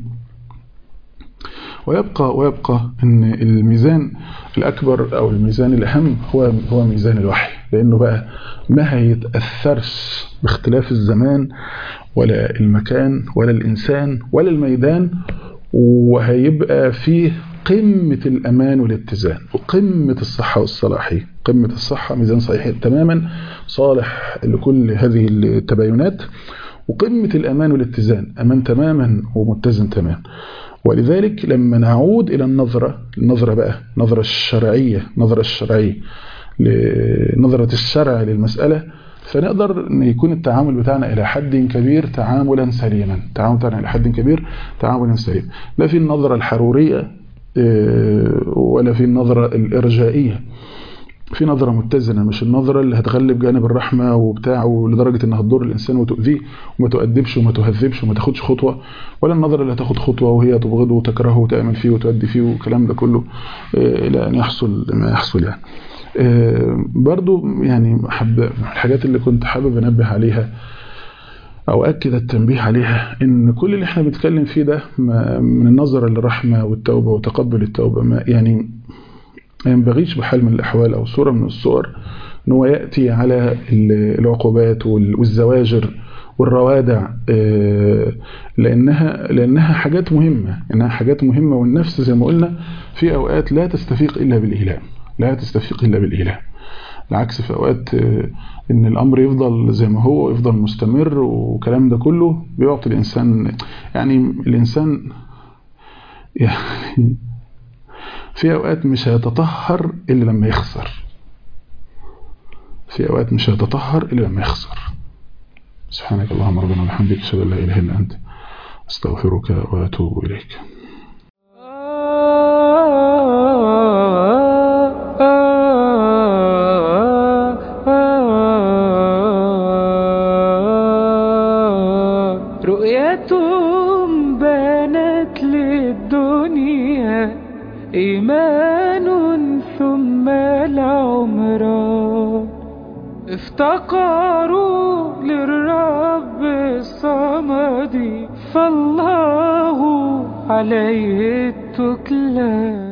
ويبقى ويبقى ان الميزان الأكبر أو الميزان الأهم هو هو ميزان الوحي لأنه بقى ما هيتأثرش باختلاف الزمان ولا المكان ولا الإنسان ولا الميدان وهيبقى فيه قمة الأمان والاتزان وقمة الصحة والصلاحية قمة الصحة ميزان صحيح تماما صالح لكل هذه التباينات وقمة الأمان والاتزان أمان تماما ومتزن تماما ولذلك لما نعود إلى النظرة النظرة بقى نظرة الشرعية نظرة الشرعية لنظرة الشرع للمسألة فنقدر ان يكون التعامل بتاعنا الى حد كبير تعاملا سليما التعامل بتاعنا الى حد كبير تعاملا سليما لا في النظرة الحرورية ولا في النظرة الارجائية في نظرة متزنة مش النظرة اللي هتغلب جانب الرحمة وبتاعه لدرجة انها تضر الانسان وتؤذيه وما تؤدبش وما تهذبش وما تاخدش خطوة ولا النظرة اللي هتاخد خطوة وهي تبغضه وتكرهه وتأمل فيه وتؤدي فيه والكلام ده كله الى ان يحصل ما يحصل يعني برضو يعني حب الحاجات اللي كنت حابب انبه عليها او اكد التنبيه عليها ان كل اللي احنا بنتكلم فيه ده من النظرة للرحمة والتوبة وتقبل التوبة ما يعني ما ينبغيش بحال من الأحوال أو صورة من الصور ان هو يأتي على العقوبات والزواجر والروادع لأنها, لأنها حاجات مهمة إنها حاجات مهمة والنفس زي ما قلنا في أوقات لا تستفيق إلا بالإيلام لا تستفيق إلا بالإيلام العكس في أوقات إن الأمر يفضل زي ما هو يفضل مستمر وكلام ده كله بيعطي الإنسان يعني الإنسان يعني في أوقات مش هيتطهر إلا لما يخسر في أوقات مش هيتطهر إلا لما يخسر سبحانك اللهم ربنا وبحمدك أشهد أن لا إله إلا أنت أستغفرك وأتوب إليك رؤيتهم بانت للدنيا إيمان ثم العمران افتقروا للرب الصمد فالله عليه التكلان